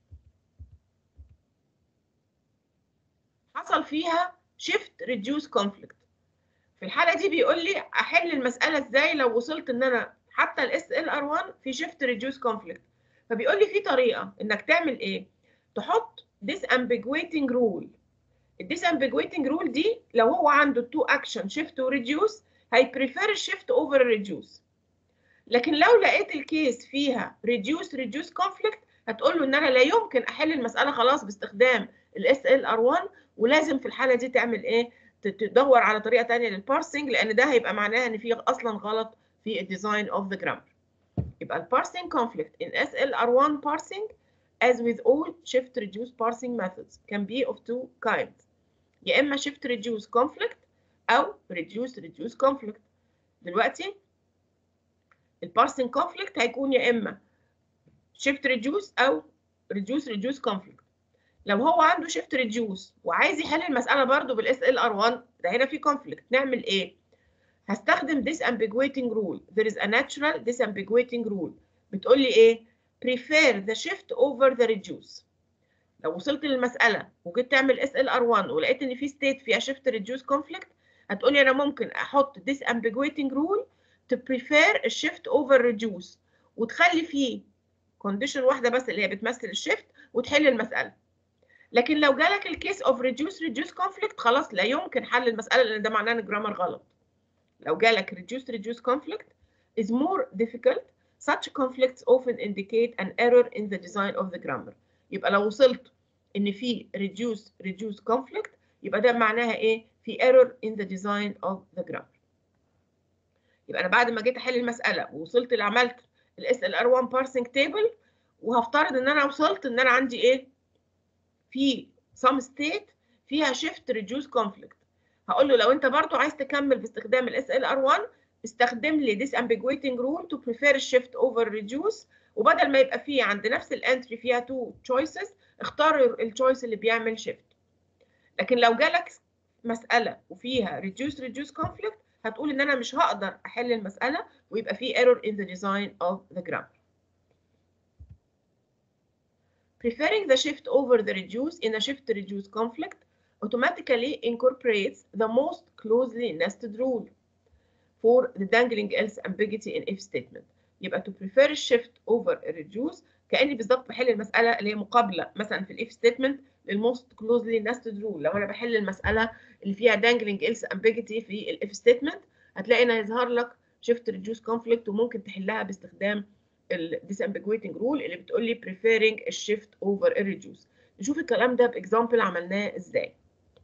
حصل فيها شيفت ريديوس كونفليكت في الحاله دي بيقول لي احل المساله ازاي لو وصلت ان انا حتى الاس ال ار 1 في شيفت ريديوس كونفليكت فبيقول لي في طريقه انك تعمل ايه تحط disambiguating rule الديسامبيجويتنج رول دي لو هو عنده تو اكشن شيفت وريديوس هيبريفير الشيفت اوفر الريديوس لكن لو لقيت الكيس فيها ريديوس ريديوس كونفليكت هتقول له ان انا لا يمكن احل المساله خلاص باستخدام الاس ال ار 1 ولازم في الحاله دي تعمل ايه تدور على طريقه ثانيه للبارسنج لان ده هيبقى معناها ان في اصلا غلط في الديزاين اوف ذا جرامر يبقى البارسنج conflict in SLR1 parsing as with all shift reduce parsing methods can be of two kinds يا اما shift reduce conflict او reduce reduce conflict دلوقتي البارسنج conflict هيكون يا اما shift reduce او reduce reduce conflict لو هو عنده شيفت ريديوس وعايز يحل المساله برضو بالاس ال ار 1 ده هنا في كونفليكت نعمل ايه هستخدم disambiguating rule there is a natural disambiguating rule بتقول لي ايه prefer the shift over the reduce لو وصلت للمساله وجيت تعمل اس ال ار 1 ولقيت ان في ستيت فيها شيفت ريديوس كونفليكت هتقولي انا ممكن احط disambiguating rule to prefer الشيفت over reduce وتخلي فيه كونديشن واحده بس اللي هي بتمثل الشيفت وتحل المساله لكن لو جالك الكيس اوف ريديوس ريديوس كونفليكت خلاص لا يمكن حل المساله لان ده معناه ان الجرامر غلط لو جالك reduce reduce conflict is more difficult such conflicts often indicate an error in the design of the grammar يبقى لو وصلت ان في reduce reduce conflict يبقى ده معناها ايه في error in the design of the grammar يبقى انا بعد ما جيت احل المساله ووصلت اللي عملت الاس ال ار 1 parsing table وهفترض ان انا وصلت ان انا عندي ايه في some state فيها shift reduce conflict هقول له لو انت برضو عايز تكمل باستخدام الاس ال ار 1 استخدم لي disambiguating rule to prefer shift over reduce وبدل ما يبقى فيه عند نفس الانتري فيها two choices اختار التشويس اللي بيعمل shift لكن لو جالك مسألة وفيها reduce reduce conflict هتقول ان انا مش هقدر احل المسألة ويبقى فيه error in the design of the grammar Preferring the shift over the reduce in a shift reduce conflict automatically incorporates the most closely nested rule for the dangling else ambiguity in if statement يبقى to prefer shift over reduce كاني بالظبط بحل المساله اللي هي مقابله مثلا في الاف ستيتمنت للموست كلوزلي نستد رول لو انا بحل المساله اللي فيها dangling else ambiguity في الاف ستيتمنت هتلاقي ان هيظهر لك shift reduce conflict وممكن تحلها باستخدام ال disambiguating rule اللي بتقول لي preferring الشيفت over reduce نشوف الكلام ده باكزامبل عملناه ازاي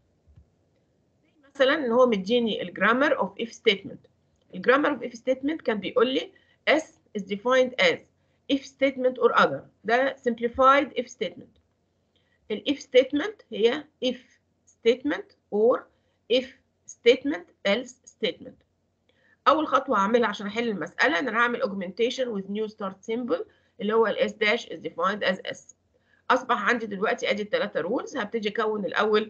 مثلا ان هو مديني الجرامر اوف if statement الجرامر اوف if statement كان بيقول لي s is defined as if statement or other ده simplified if statement ال if statement هي if statement or if statement else statement اول خطوه هعملها عشان احل المساله ان انا هعمل augmentation with new start symbol اللي هو ال s dash is defined as s اصبح عندي دلوقتي ادي الثلاثه رولز هبتدي اكون الاول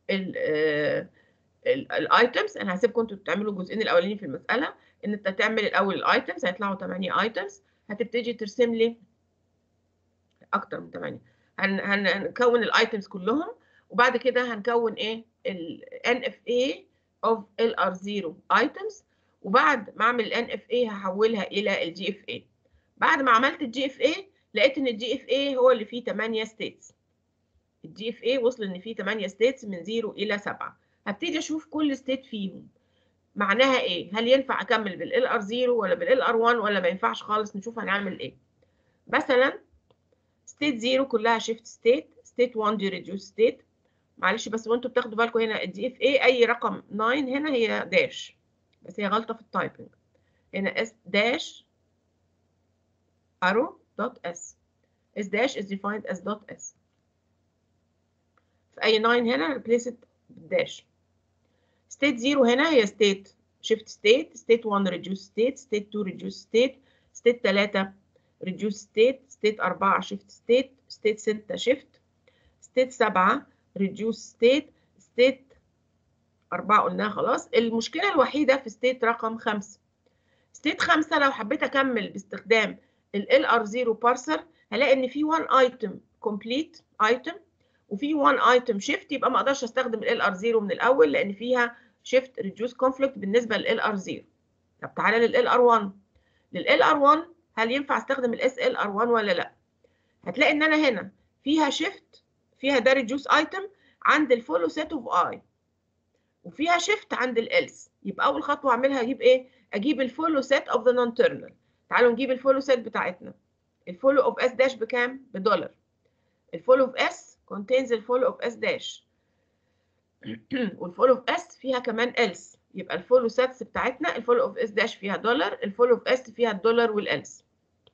الايتمز انا هسيبكم انتوا تعملوا الجزئين الاولانيين في المساله ان انت تعمل الاول الايتمز هيطلعوا 8 ايتمز هتبتدي ترسم لي اكتر من 8 هن هنكون الايتمز كلهم وبعد كده هنكون ايه ال NFA of LR0 items وبعد ما اعمل ال NFA هحولها الى ال GFA بعد ما عملت ال GFA لقيت ان ال GFA هو اللي فيه 8 states ال GFA وصل ان فيه 8 states من 0 الى 7 هبتدي اشوف كل ستيت فيهم معناها ايه هل ينفع اكمل بالال ار 0 ولا بالال ار 1 ولا ما ينفعش خالص نشوف هنعمل ايه مثلا ستيت 0 كلها شيفت ستيت ستيت 1 دي ريديوس ستيت معلش بس وانتوا بتاخدوا بالكم هنا الدي اف اي اي رقم 9 هنا هي داش بس هي غلطه في التايبنج هنا اس داش arrow dot s s dash is defined as dot s في اي 9 هنا replace it بالداش state 0 هنا هي state shift state state 1 reduce state state 2 reduce state state 3 reduce state state 4 shift state state 6 shift state 7 reduce state state 4 قلناها خلاص المشكلة الوحيدة في state رقم 5 state 5 لو حبيت أكمل باستخدام ال LR0 parser هلاقي إن في 1 item complete item وفي 1 item shift يبقى ما اقدرش استخدم ال LR0 من الاول لان فيها shift reduce conflict بالنسبه لل LR0 طب تعالى لل LR1 لل LR1 هل ينفع استخدم ال SLR1 ولا لا هتلاقي ان انا هنا فيها shift فيها ده reduce item عند ال follow set of i وفيها shift عند ال else يبقى اول خطوه اعملها اجيب ايه اجيب ال follow set of the non terminal تعالوا نجيب ال follow set بتاعتنا ال follow of s dash بكام بدولار ال follow of s contains الفولو اوف اس داش والفولو اوف اس فيها كمان else يبقى الفولو ساتس بتاعتنا الفولو اوف اس داش فيها دولار الفولو اوف اس فيها الدولار والالس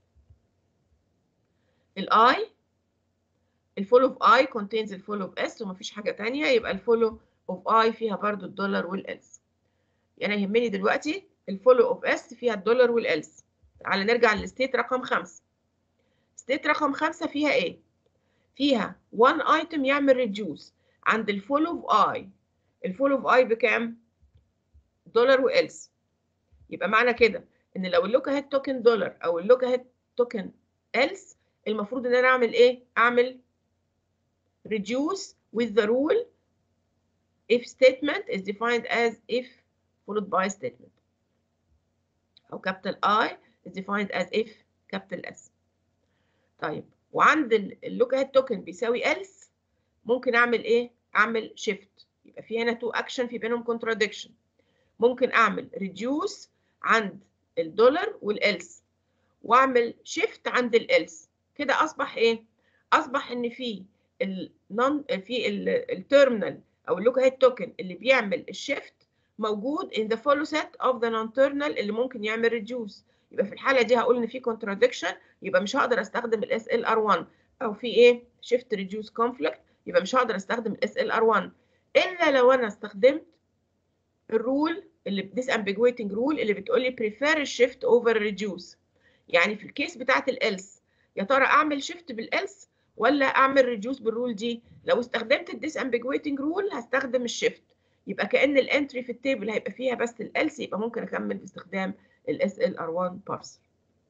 الاي الفولو اوف اي contains الفولو اوف اس ومفيش حاجه تانية يبقى الفولو اوف اي فيها برضو الدولار والالس يعني يهمني دلوقتي الفولو اوف اس فيها الدولار والالس تعالى نرجع للستيت رقم خمسة ستيت رقم خمسة فيها ايه فيها one item يعمل reduce عند الفول اوف اي الفول اوف اي بكام دولار والس يبقى معنى كده ان لو اللوكا هيد توكن دولار او اللوكا هيد توكن else المفروض ان انا اعمل ايه اعمل reduce with the rule if statement is defined as if followed by statement او capital I is defined as if capital S طيب وعند اللوكا هيد توكن بيساوي else ممكن اعمل ايه اعمل shift يبقى في هنا two action في بينهم contradiction ممكن اعمل reduce عند الدولار والالس واعمل شيفت عند الالس كده اصبح ايه اصبح ان في النون في التيرمينال او اللوكا هيد توكن اللي بيعمل الشيفت موجود in the follow set of the non terminal اللي ممكن يعمل reduce يبقى في الحاله دي هقول ان في contradiction يبقى مش هقدر استخدم الاس ال ار 1 او في ايه shift reduce conflict يبقى مش هقدر استخدم الاس ال ار 1 الا لو انا استخدمت الرول اللي disambiguating rule اللي بتقول لي prefer الشيفت over reduce يعني في الكيس بتاعت الالس يا ترى اعمل شيفت بالالس ولا اعمل ريديوس بالرول دي لو استخدمت الديسامبيجويتنج رول هستخدم الشيفت يبقى كان الانتري في التيبل هيبقى فيها بس الالس يبقى ممكن اكمل باستخدام الاس ال ار 1 بارسر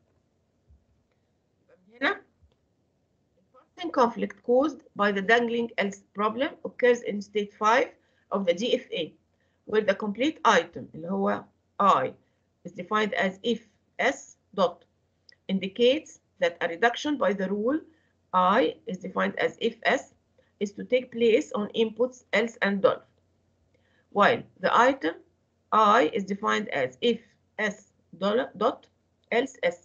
هنا parsing conflict caused by the dangling else problem occurs in state 5 of the DFA where the complete item اللي هو I is defined as if S dot indicates that a reduction by the rule I is defined as if S is to take place on inputs else and dollar while the item I is defined as if S dollar dot else S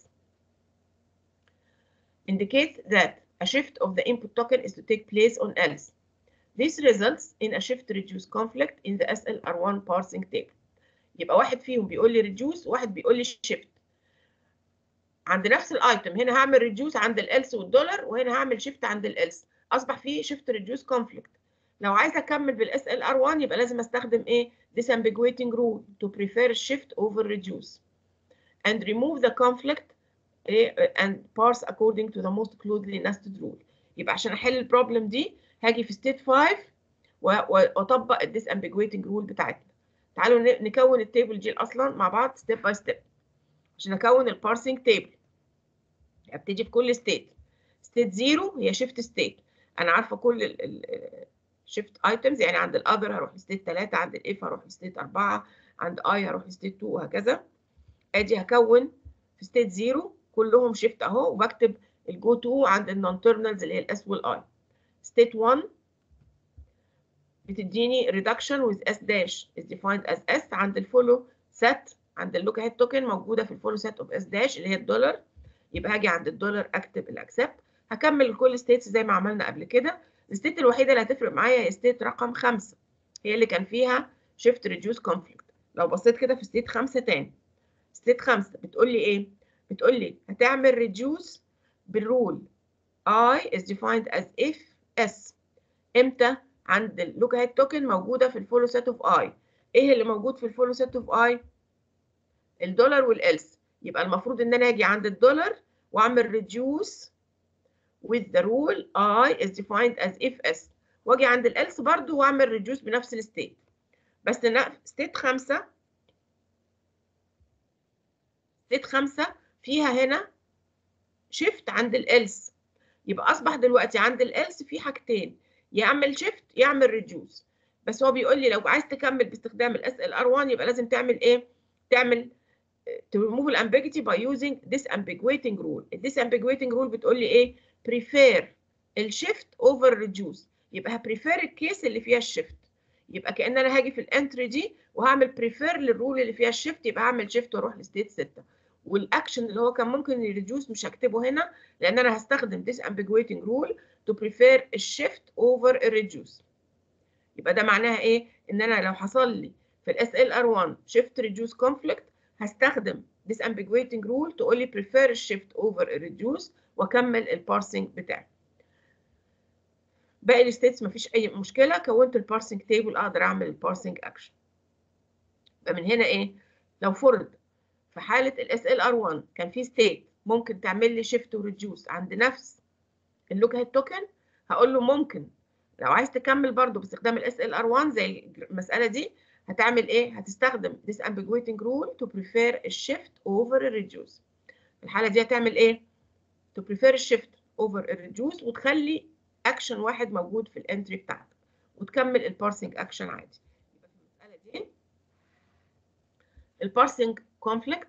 indicates that a shift of the input token is to take place on else. This results in a shift reduce conflict in the SLR1 parsing table. يبقى واحد فيهم بيقول لي reduce وواحد بيقول لي shift. عند نفس الايتم هنا هعمل reduce عند الالس والدولار وهنا هعمل shift عند الالس. اصبح في shift reduce conflict. لو عايزه اكمل بالاس ال ار 1 يبقى لازم استخدم ايه؟ disambiguating rule to prefer shift over reduce and remove the conflict and parse according to the most closely nested rule يبقى عشان احل البروبلم دي هاجي في ستيت 5 واطبق الديسامبيجويتنج رول بتاعتنا تعالوا نكون التيبل دي اصلا مع بعض ستيب باي ستيب عشان اكون البارسنج تيبل ابتدي في كل ستيت ستيت 0 هي شيفت ستيت انا عارفه كل الشيفت ايتمز يعني عند الاذر هروح لستيت 3 عند الاف هروح لستيت 4 عند اي هروح لستيت 2 وهكذا ادي هكون في ستيت 0 كلهم شيفت اهو وبكتب الجو تو عند النون تيرمينالز اللي هي الاس والاي ستيت 1 بتديني reduction with s dash is defined as s عند الفولو set عند اللوك هيد توكن موجوده في الفولو set of s dash اللي هي الدولار يبقى هاجي عند الدولار اكتب الاكسبت هكمل كل ستيتس زي ما عملنا قبل كده الستيت الوحيده اللي هتفرق معايا هي ستيت رقم 5 هي اللي كان فيها shift reduce conflict لو بصيت كده في ستيت 5 تاني ستيت 5 بتقول لي ايه بتقول لي هتعمل reduce بالرول I is defined as if S امتى عند اللوك هيد توكن موجوده في الفولو سيت اوف I ايه اللي موجود في الفولو سيت اوف I الدولار والالس يبقى المفروض ان انا اجي عند الدولار واعمل reduce with the rule I is defined as if S واجي عند الالس برضو واعمل reduce بنفس الستيت بس ستيت 5 ستيت 5 فيها هنا شيفت عند الالس يبقى اصبح دلوقتي عند الالس في حاجتين يعمل شيفت يعمل ريديوس بس هو بيقول لي لو عايز تكمل باستخدام الاس ال ار 1 يبقى لازم تعمل ايه تعمل to remove الامبيجيتي by using disambiguating rule الديسامبيجويتنج رول بتقول لي ايه prefer الشيفت over ريديوس يبقى هبريفير الكيس اللي فيها الشيفت يبقى كان انا هاجي في الانتري دي وهعمل بريفير للرول اللي فيها الشيفت يبقى هعمل شيفت واروح لستيت 6 والاكشن اللي هو كان ممكن يريديوس مش هكتبه هنا لان انا هستخدم disambiguating rule to prefer الشيفت over الريديوس يبقى ده معناها ايه ان انا لو حصل لي في الاس ال ار 1 شيفت ريديوس كونفليكت هستخدم disambiguating rule تقول لي prefer الشيفت over الريديوس واكمل البارسنج بتاعي باقي الستيتس مفيش اي مشكله كونت البارسنج تيبل اقدر اعمل البارسنج اكشن يبقى من هنا ايه لو فرض في حاله الاس ال ار 1 كان في ستيت ممكن تعمل لي شيفت وريديوس عند نفس اللوك هيد توكن هقول له ممكن لو عايز تكمل برضو باستخدام الاس ال ار 1 زي المساله دي هتعمل ايه هتستخدم disambiguating rule to prefer الشيفت over الريديوس في الحاله دي هتعمل ايه to prefer الشيفت over الريديوس وتخلي اكشن واحد موجود في الانتري بتاعتك وتكمل البارسنج اكشن عادي يبقى في المساله دي البارسنج كونفليكت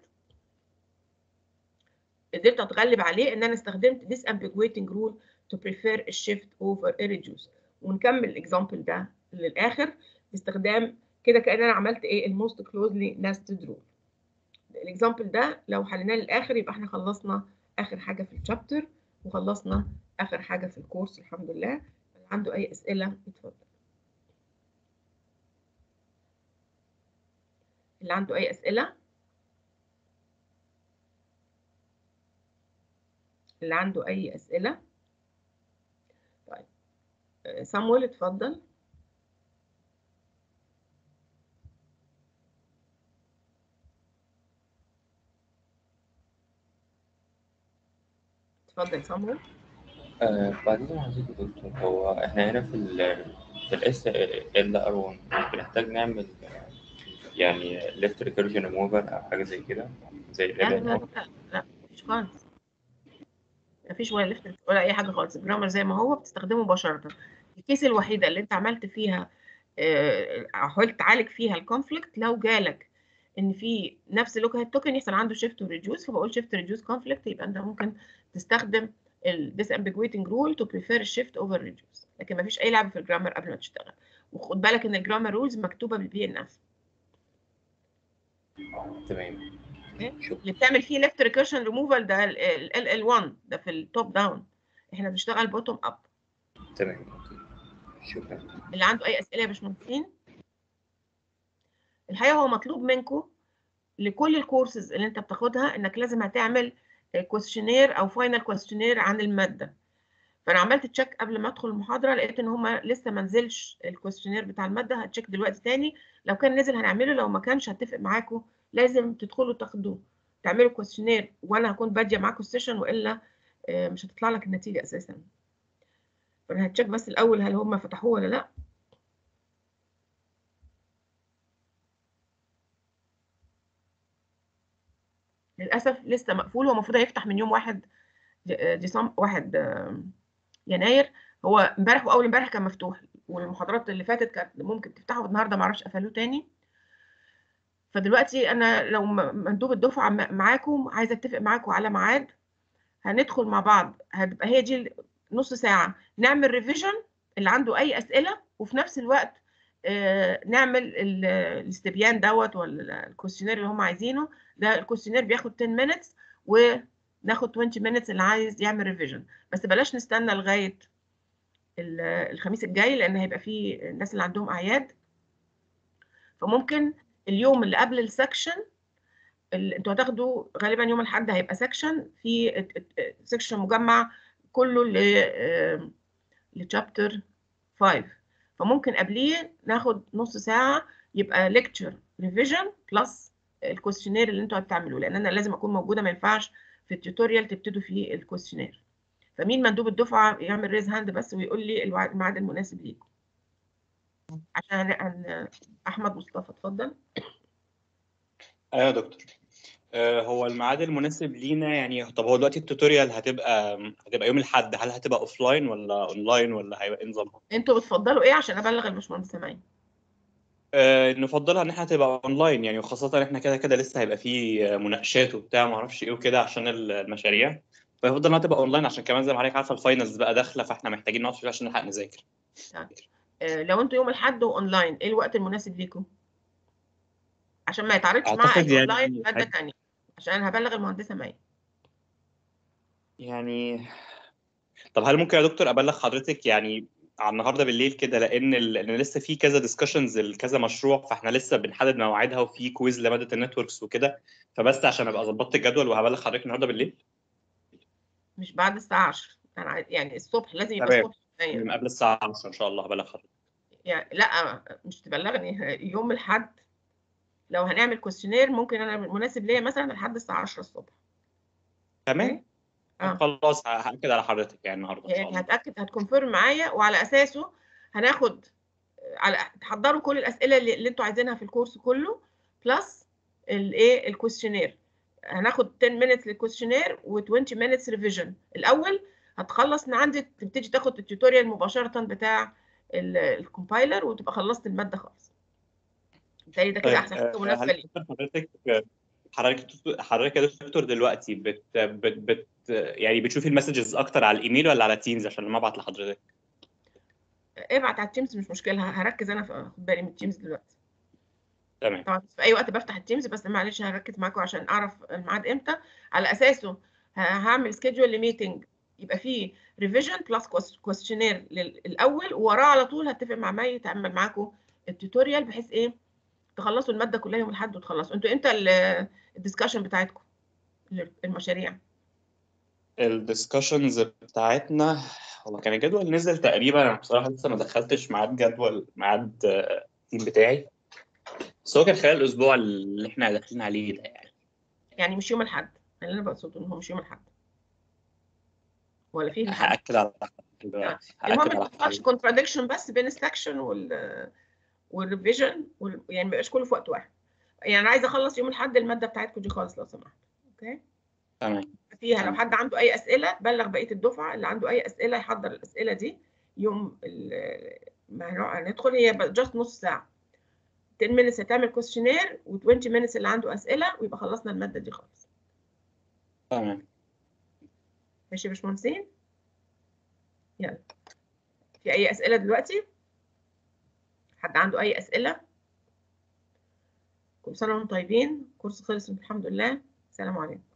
قدرت اتغلب عليه ان انا استخدمت disambiguating rule to prefer الشيفت over الريديوس ونكمل الاكزامبل ده للاخر باستخدام كده كأن انا عملت ايه الموست كلوزلي نستد رول الاكزامبل ده لو حليناه للاخر يبقى احنا خلصنا اخر حاجه في الشابتر وخلصنا اخر حاجه في الكورس الحمد لله اللي عنده اي اسئله يتفضل اللي عنده اي اسئله اللي عنده اي اسئله طيب سامويل اتفضل اتفضل سامويل آه بعدين عايزك يا دكتور هو احنا هنا في ال في الاس ال ار 1 بنحتاج نعمل آه، يعني ليفت ريكيرجن ريموفر او حاجه زي كده زي لا ال لا لا لا مفيش خالص مفيش ولا ليفت ولا اي حاجه خالص الجرامر زي ما هو بتستخدمه مباشره الكيس الوحيده اللي انت عملت فيها آه، حاولت تعالج فيها الكونفليكت لو جالك ان في نفس اللوك هيد توكن يحصل عنده شيفت وريديوس فبقول شيفت ريديوس كونفليكت يبقى انت ممكن تستخدم ال disambiguating rule to prefer الشيفت over reduce لكن مفيش اي لعب في الجرامر قبل ما تشتغل وخد بالك ان الجرامر رولز مكتوبه بالبي ان اف تمام شكرا اللي بتعمل فيه ليفت ريكيرشن ريموفال ده ال ال 1 ده في التوب داون احنا بنشتغل بوتوم اب تمام اوكي شكرا اللي عنده اي اسئله يا باشمهندسين الحقيقه هو مطلوب منكم لكل الكورسز اللي انت بتاخدها انك لازم هتعمل كويستشنير او فاينل كويستشنير عن الماده فانا عملت تشيك قبل ما ادخل المحاضره لقيت ان هما لسه ما نزلش الكويستشنير بتاع الماده هتشيك دلوقتي تاني لو كان نزل هنعمله لو ما كانش هتفق معاكم لازم تدخلوا تاخدوه تعملوا كويستشنير وانا هكون باديه معاكم السيشن والا آه، مش هتطلع لك النتيجه اساسا فانا هتشيك بس الاول هل هم فتحوه ولا لا للاسف لسه مقفول هو المفروض هيفتح من يوم واحد ديسمبر واحد آه، يناير هو امبارح واول امبارح كان مفتوح والمحاضرات اللي فاتت كانت ممكن تفتحه النهارده معرفش قفلوه تاني فدلوقتي انا لو م- مندوب الدفعه م- معاكم عايزه اتفق معاكم على ميعاد هندخل مع بعض هتبقى هي دي نص ساعه نعمل ريفيجن اللي عنده اي اسئله وفي نفس الوقت آه، نعمل ال- الاستبيان دوت ولا الكويستشنير اللي هم عايزينه ده الكويستشنير بياخد 10 minutes وناخد 20 minutes اللي عايز يعمل ريفيجن بس بلاش نستنى لغايه ال- الخميس الجاي لان هيبقى فيه الناس اللي عندهم اعياد فممكن اليوم اللي قبل السكشن اللي انتوا هتاخدوا غالبا يوم الاحد هيبقى سكشن في سكشن مجمع كله ل لشابتر 5 فممكن قبليه ناخد نص ساعه يبقى ليكتشر ريفيجن بلس الكويستشنير اللي انتوا هتعملوه لان انا لازم اكون موجوده ما ينفعش في التوتوريال تبتدوا فيه الكويستشنير فمين مندوب الدفعه يعمل ريز هاند بس ويقول لي الوع- الميعاد المناسب ليكم عشان هن- هن- احمد مصطفى اتفضل ايوه يا دكتور آه، هو الميعاد المناسب لينا يعني طب هو دلوقتي التوتوريال هتبقى هتبقى يوم الاحد هل هتبقى اوف لاين ولا اونلاين ولا هيبقى ايه نظامها؟ انتوا بتفضلوا ايه عشان ابلغ الباشمهندس سامعين آه، نفضلها ان احنا تبقى اونلاين يعني وخاصة احنا كده كده لسه هيبقى فيه مناقشات وبتاع ما اعرفش ايه وكده عشان المشاريع فيفضل انها تبقى اونلاين عشان كمان زي ما حضرتك عارفه الفاينلز بقى داخله فاحنا محتاجين نقعد شويه عشان نلحق نذاكر آه، لو انتوا يوم الاحد واونلاين ايه الوقت المناسب ليكم عشان ما يتعارضش مع أعتقد يعني الاونلاين ماده حاجة- ثانيه عشان انا هبلغ المهندسه مي يعني طب هل ممكن يا دكتور ابلغ حضرتك يعني على النهارده بالليل كده لان ال... لان لسه في كذا ديسكشنز لكذا مشروع فاحنا لسه بنحدد مواعيدها وفي كويز لماده النتوركس وكده فبس عشان ابقى ظبطت الجدول وهبلغ حضرتك النهارده بالليل مش بعد الساعه 10 انا عايز- يعني الصبح لازم يبقى تمام. الصبح يعني من قبل الساعه 10 ان شاء الله هبلغ حضرتك يعني لا مش تبلغني يوم الاحد لو هنعمل كويستشنير ممكن انا المناسب ليا مثلا لحد الساعه 10 الصبح تمام اه خلاص ه- هاكد على حضرتك يعني النهارده ان شاء يعني الله هتاكد هتكونفيرم معايا وعلى اساسه هناخد على تحضروا كل الاسئله اللي, اللي انتوا عايزينها في الكورس كله بلس الايه الكويستشنير هناخد 10 minutes للكويستشنير و20 minutes ريفيجن الاول هتخلص من عندي تبتدي تاخد التوتوريال مباشره بتاع الكومبايلر وتبقى خلصت الماده خالص بالتالي ده كده طيب احسن حاجه آه، مناسبه هل ليك حضرتك حضرتك حضرتك يا دكتور دلوقتي بت بت بت يعني بتشوفي المسجز اكتر على الايميل ولا على تيمز عشان لما ابعت لحضرتك ابعت على التيمز مش مشكله هركز انا في خد بالي من التيمز دلوقتي تمام طبعا في اي وقت بفتح التيمز بس معلش هركز معاكم عشان اعرف الميعاد امتى على اساسه ه- هعمل سكيدجول لميتنج يبقى فيه ريفيجن بلس كويستشنير الاول ووراه على طول هتفق مع مي تعمل معاكم التوتوريال بحيث ايه تخلصوا الماده كلها يوم الاحد وتخلصوا انتوا امتى الدسكشن بتاعتكم المشاريع الدiscussions بتاعتنا والله كان الجدول نزل تقريبا انا بصراحه لسه ما دخلتش ميعاد جدول ميعاد آه، التيم بتاعي بس هو كان خلال الاسبوع اللي احنا داخلين عليه ده يعني يعني مش يوم الاحد اللي انا بقصده ان هو مش يوم الاحد ولا فيه الاحد هاكد على حضرتك دلوقتي المهم هاكد ما على تحصلش حضرتك كونتراديكشن بس بين السكشن وال والريفيجن وال... يعني ما يبقاش كله في وقت واحد يعني انا عايزه اخلص يوم الاحد الماده بتاعتكم دي خالص لو سمحت اوكي تمام فيها لو تمام. حد عنده اي اسئله بلغ بقيه الدفعه اللي عنده اي اسئله يحضر الاسئله دي يوم ال- ما هنقعد- هندخل هي جاست نص ساعه 10 minutes هتعمل كويستشنير و20 minutes اللي عنده اسئله ويبقى خلصنا الماده دي خالص تمام ماشي يا باشمهندسين يلا في اي اسئله دلوقتي حد عنده اي اسئله كل سنه وانتم طيبين كورس خلص الحمد لله سلام عليكم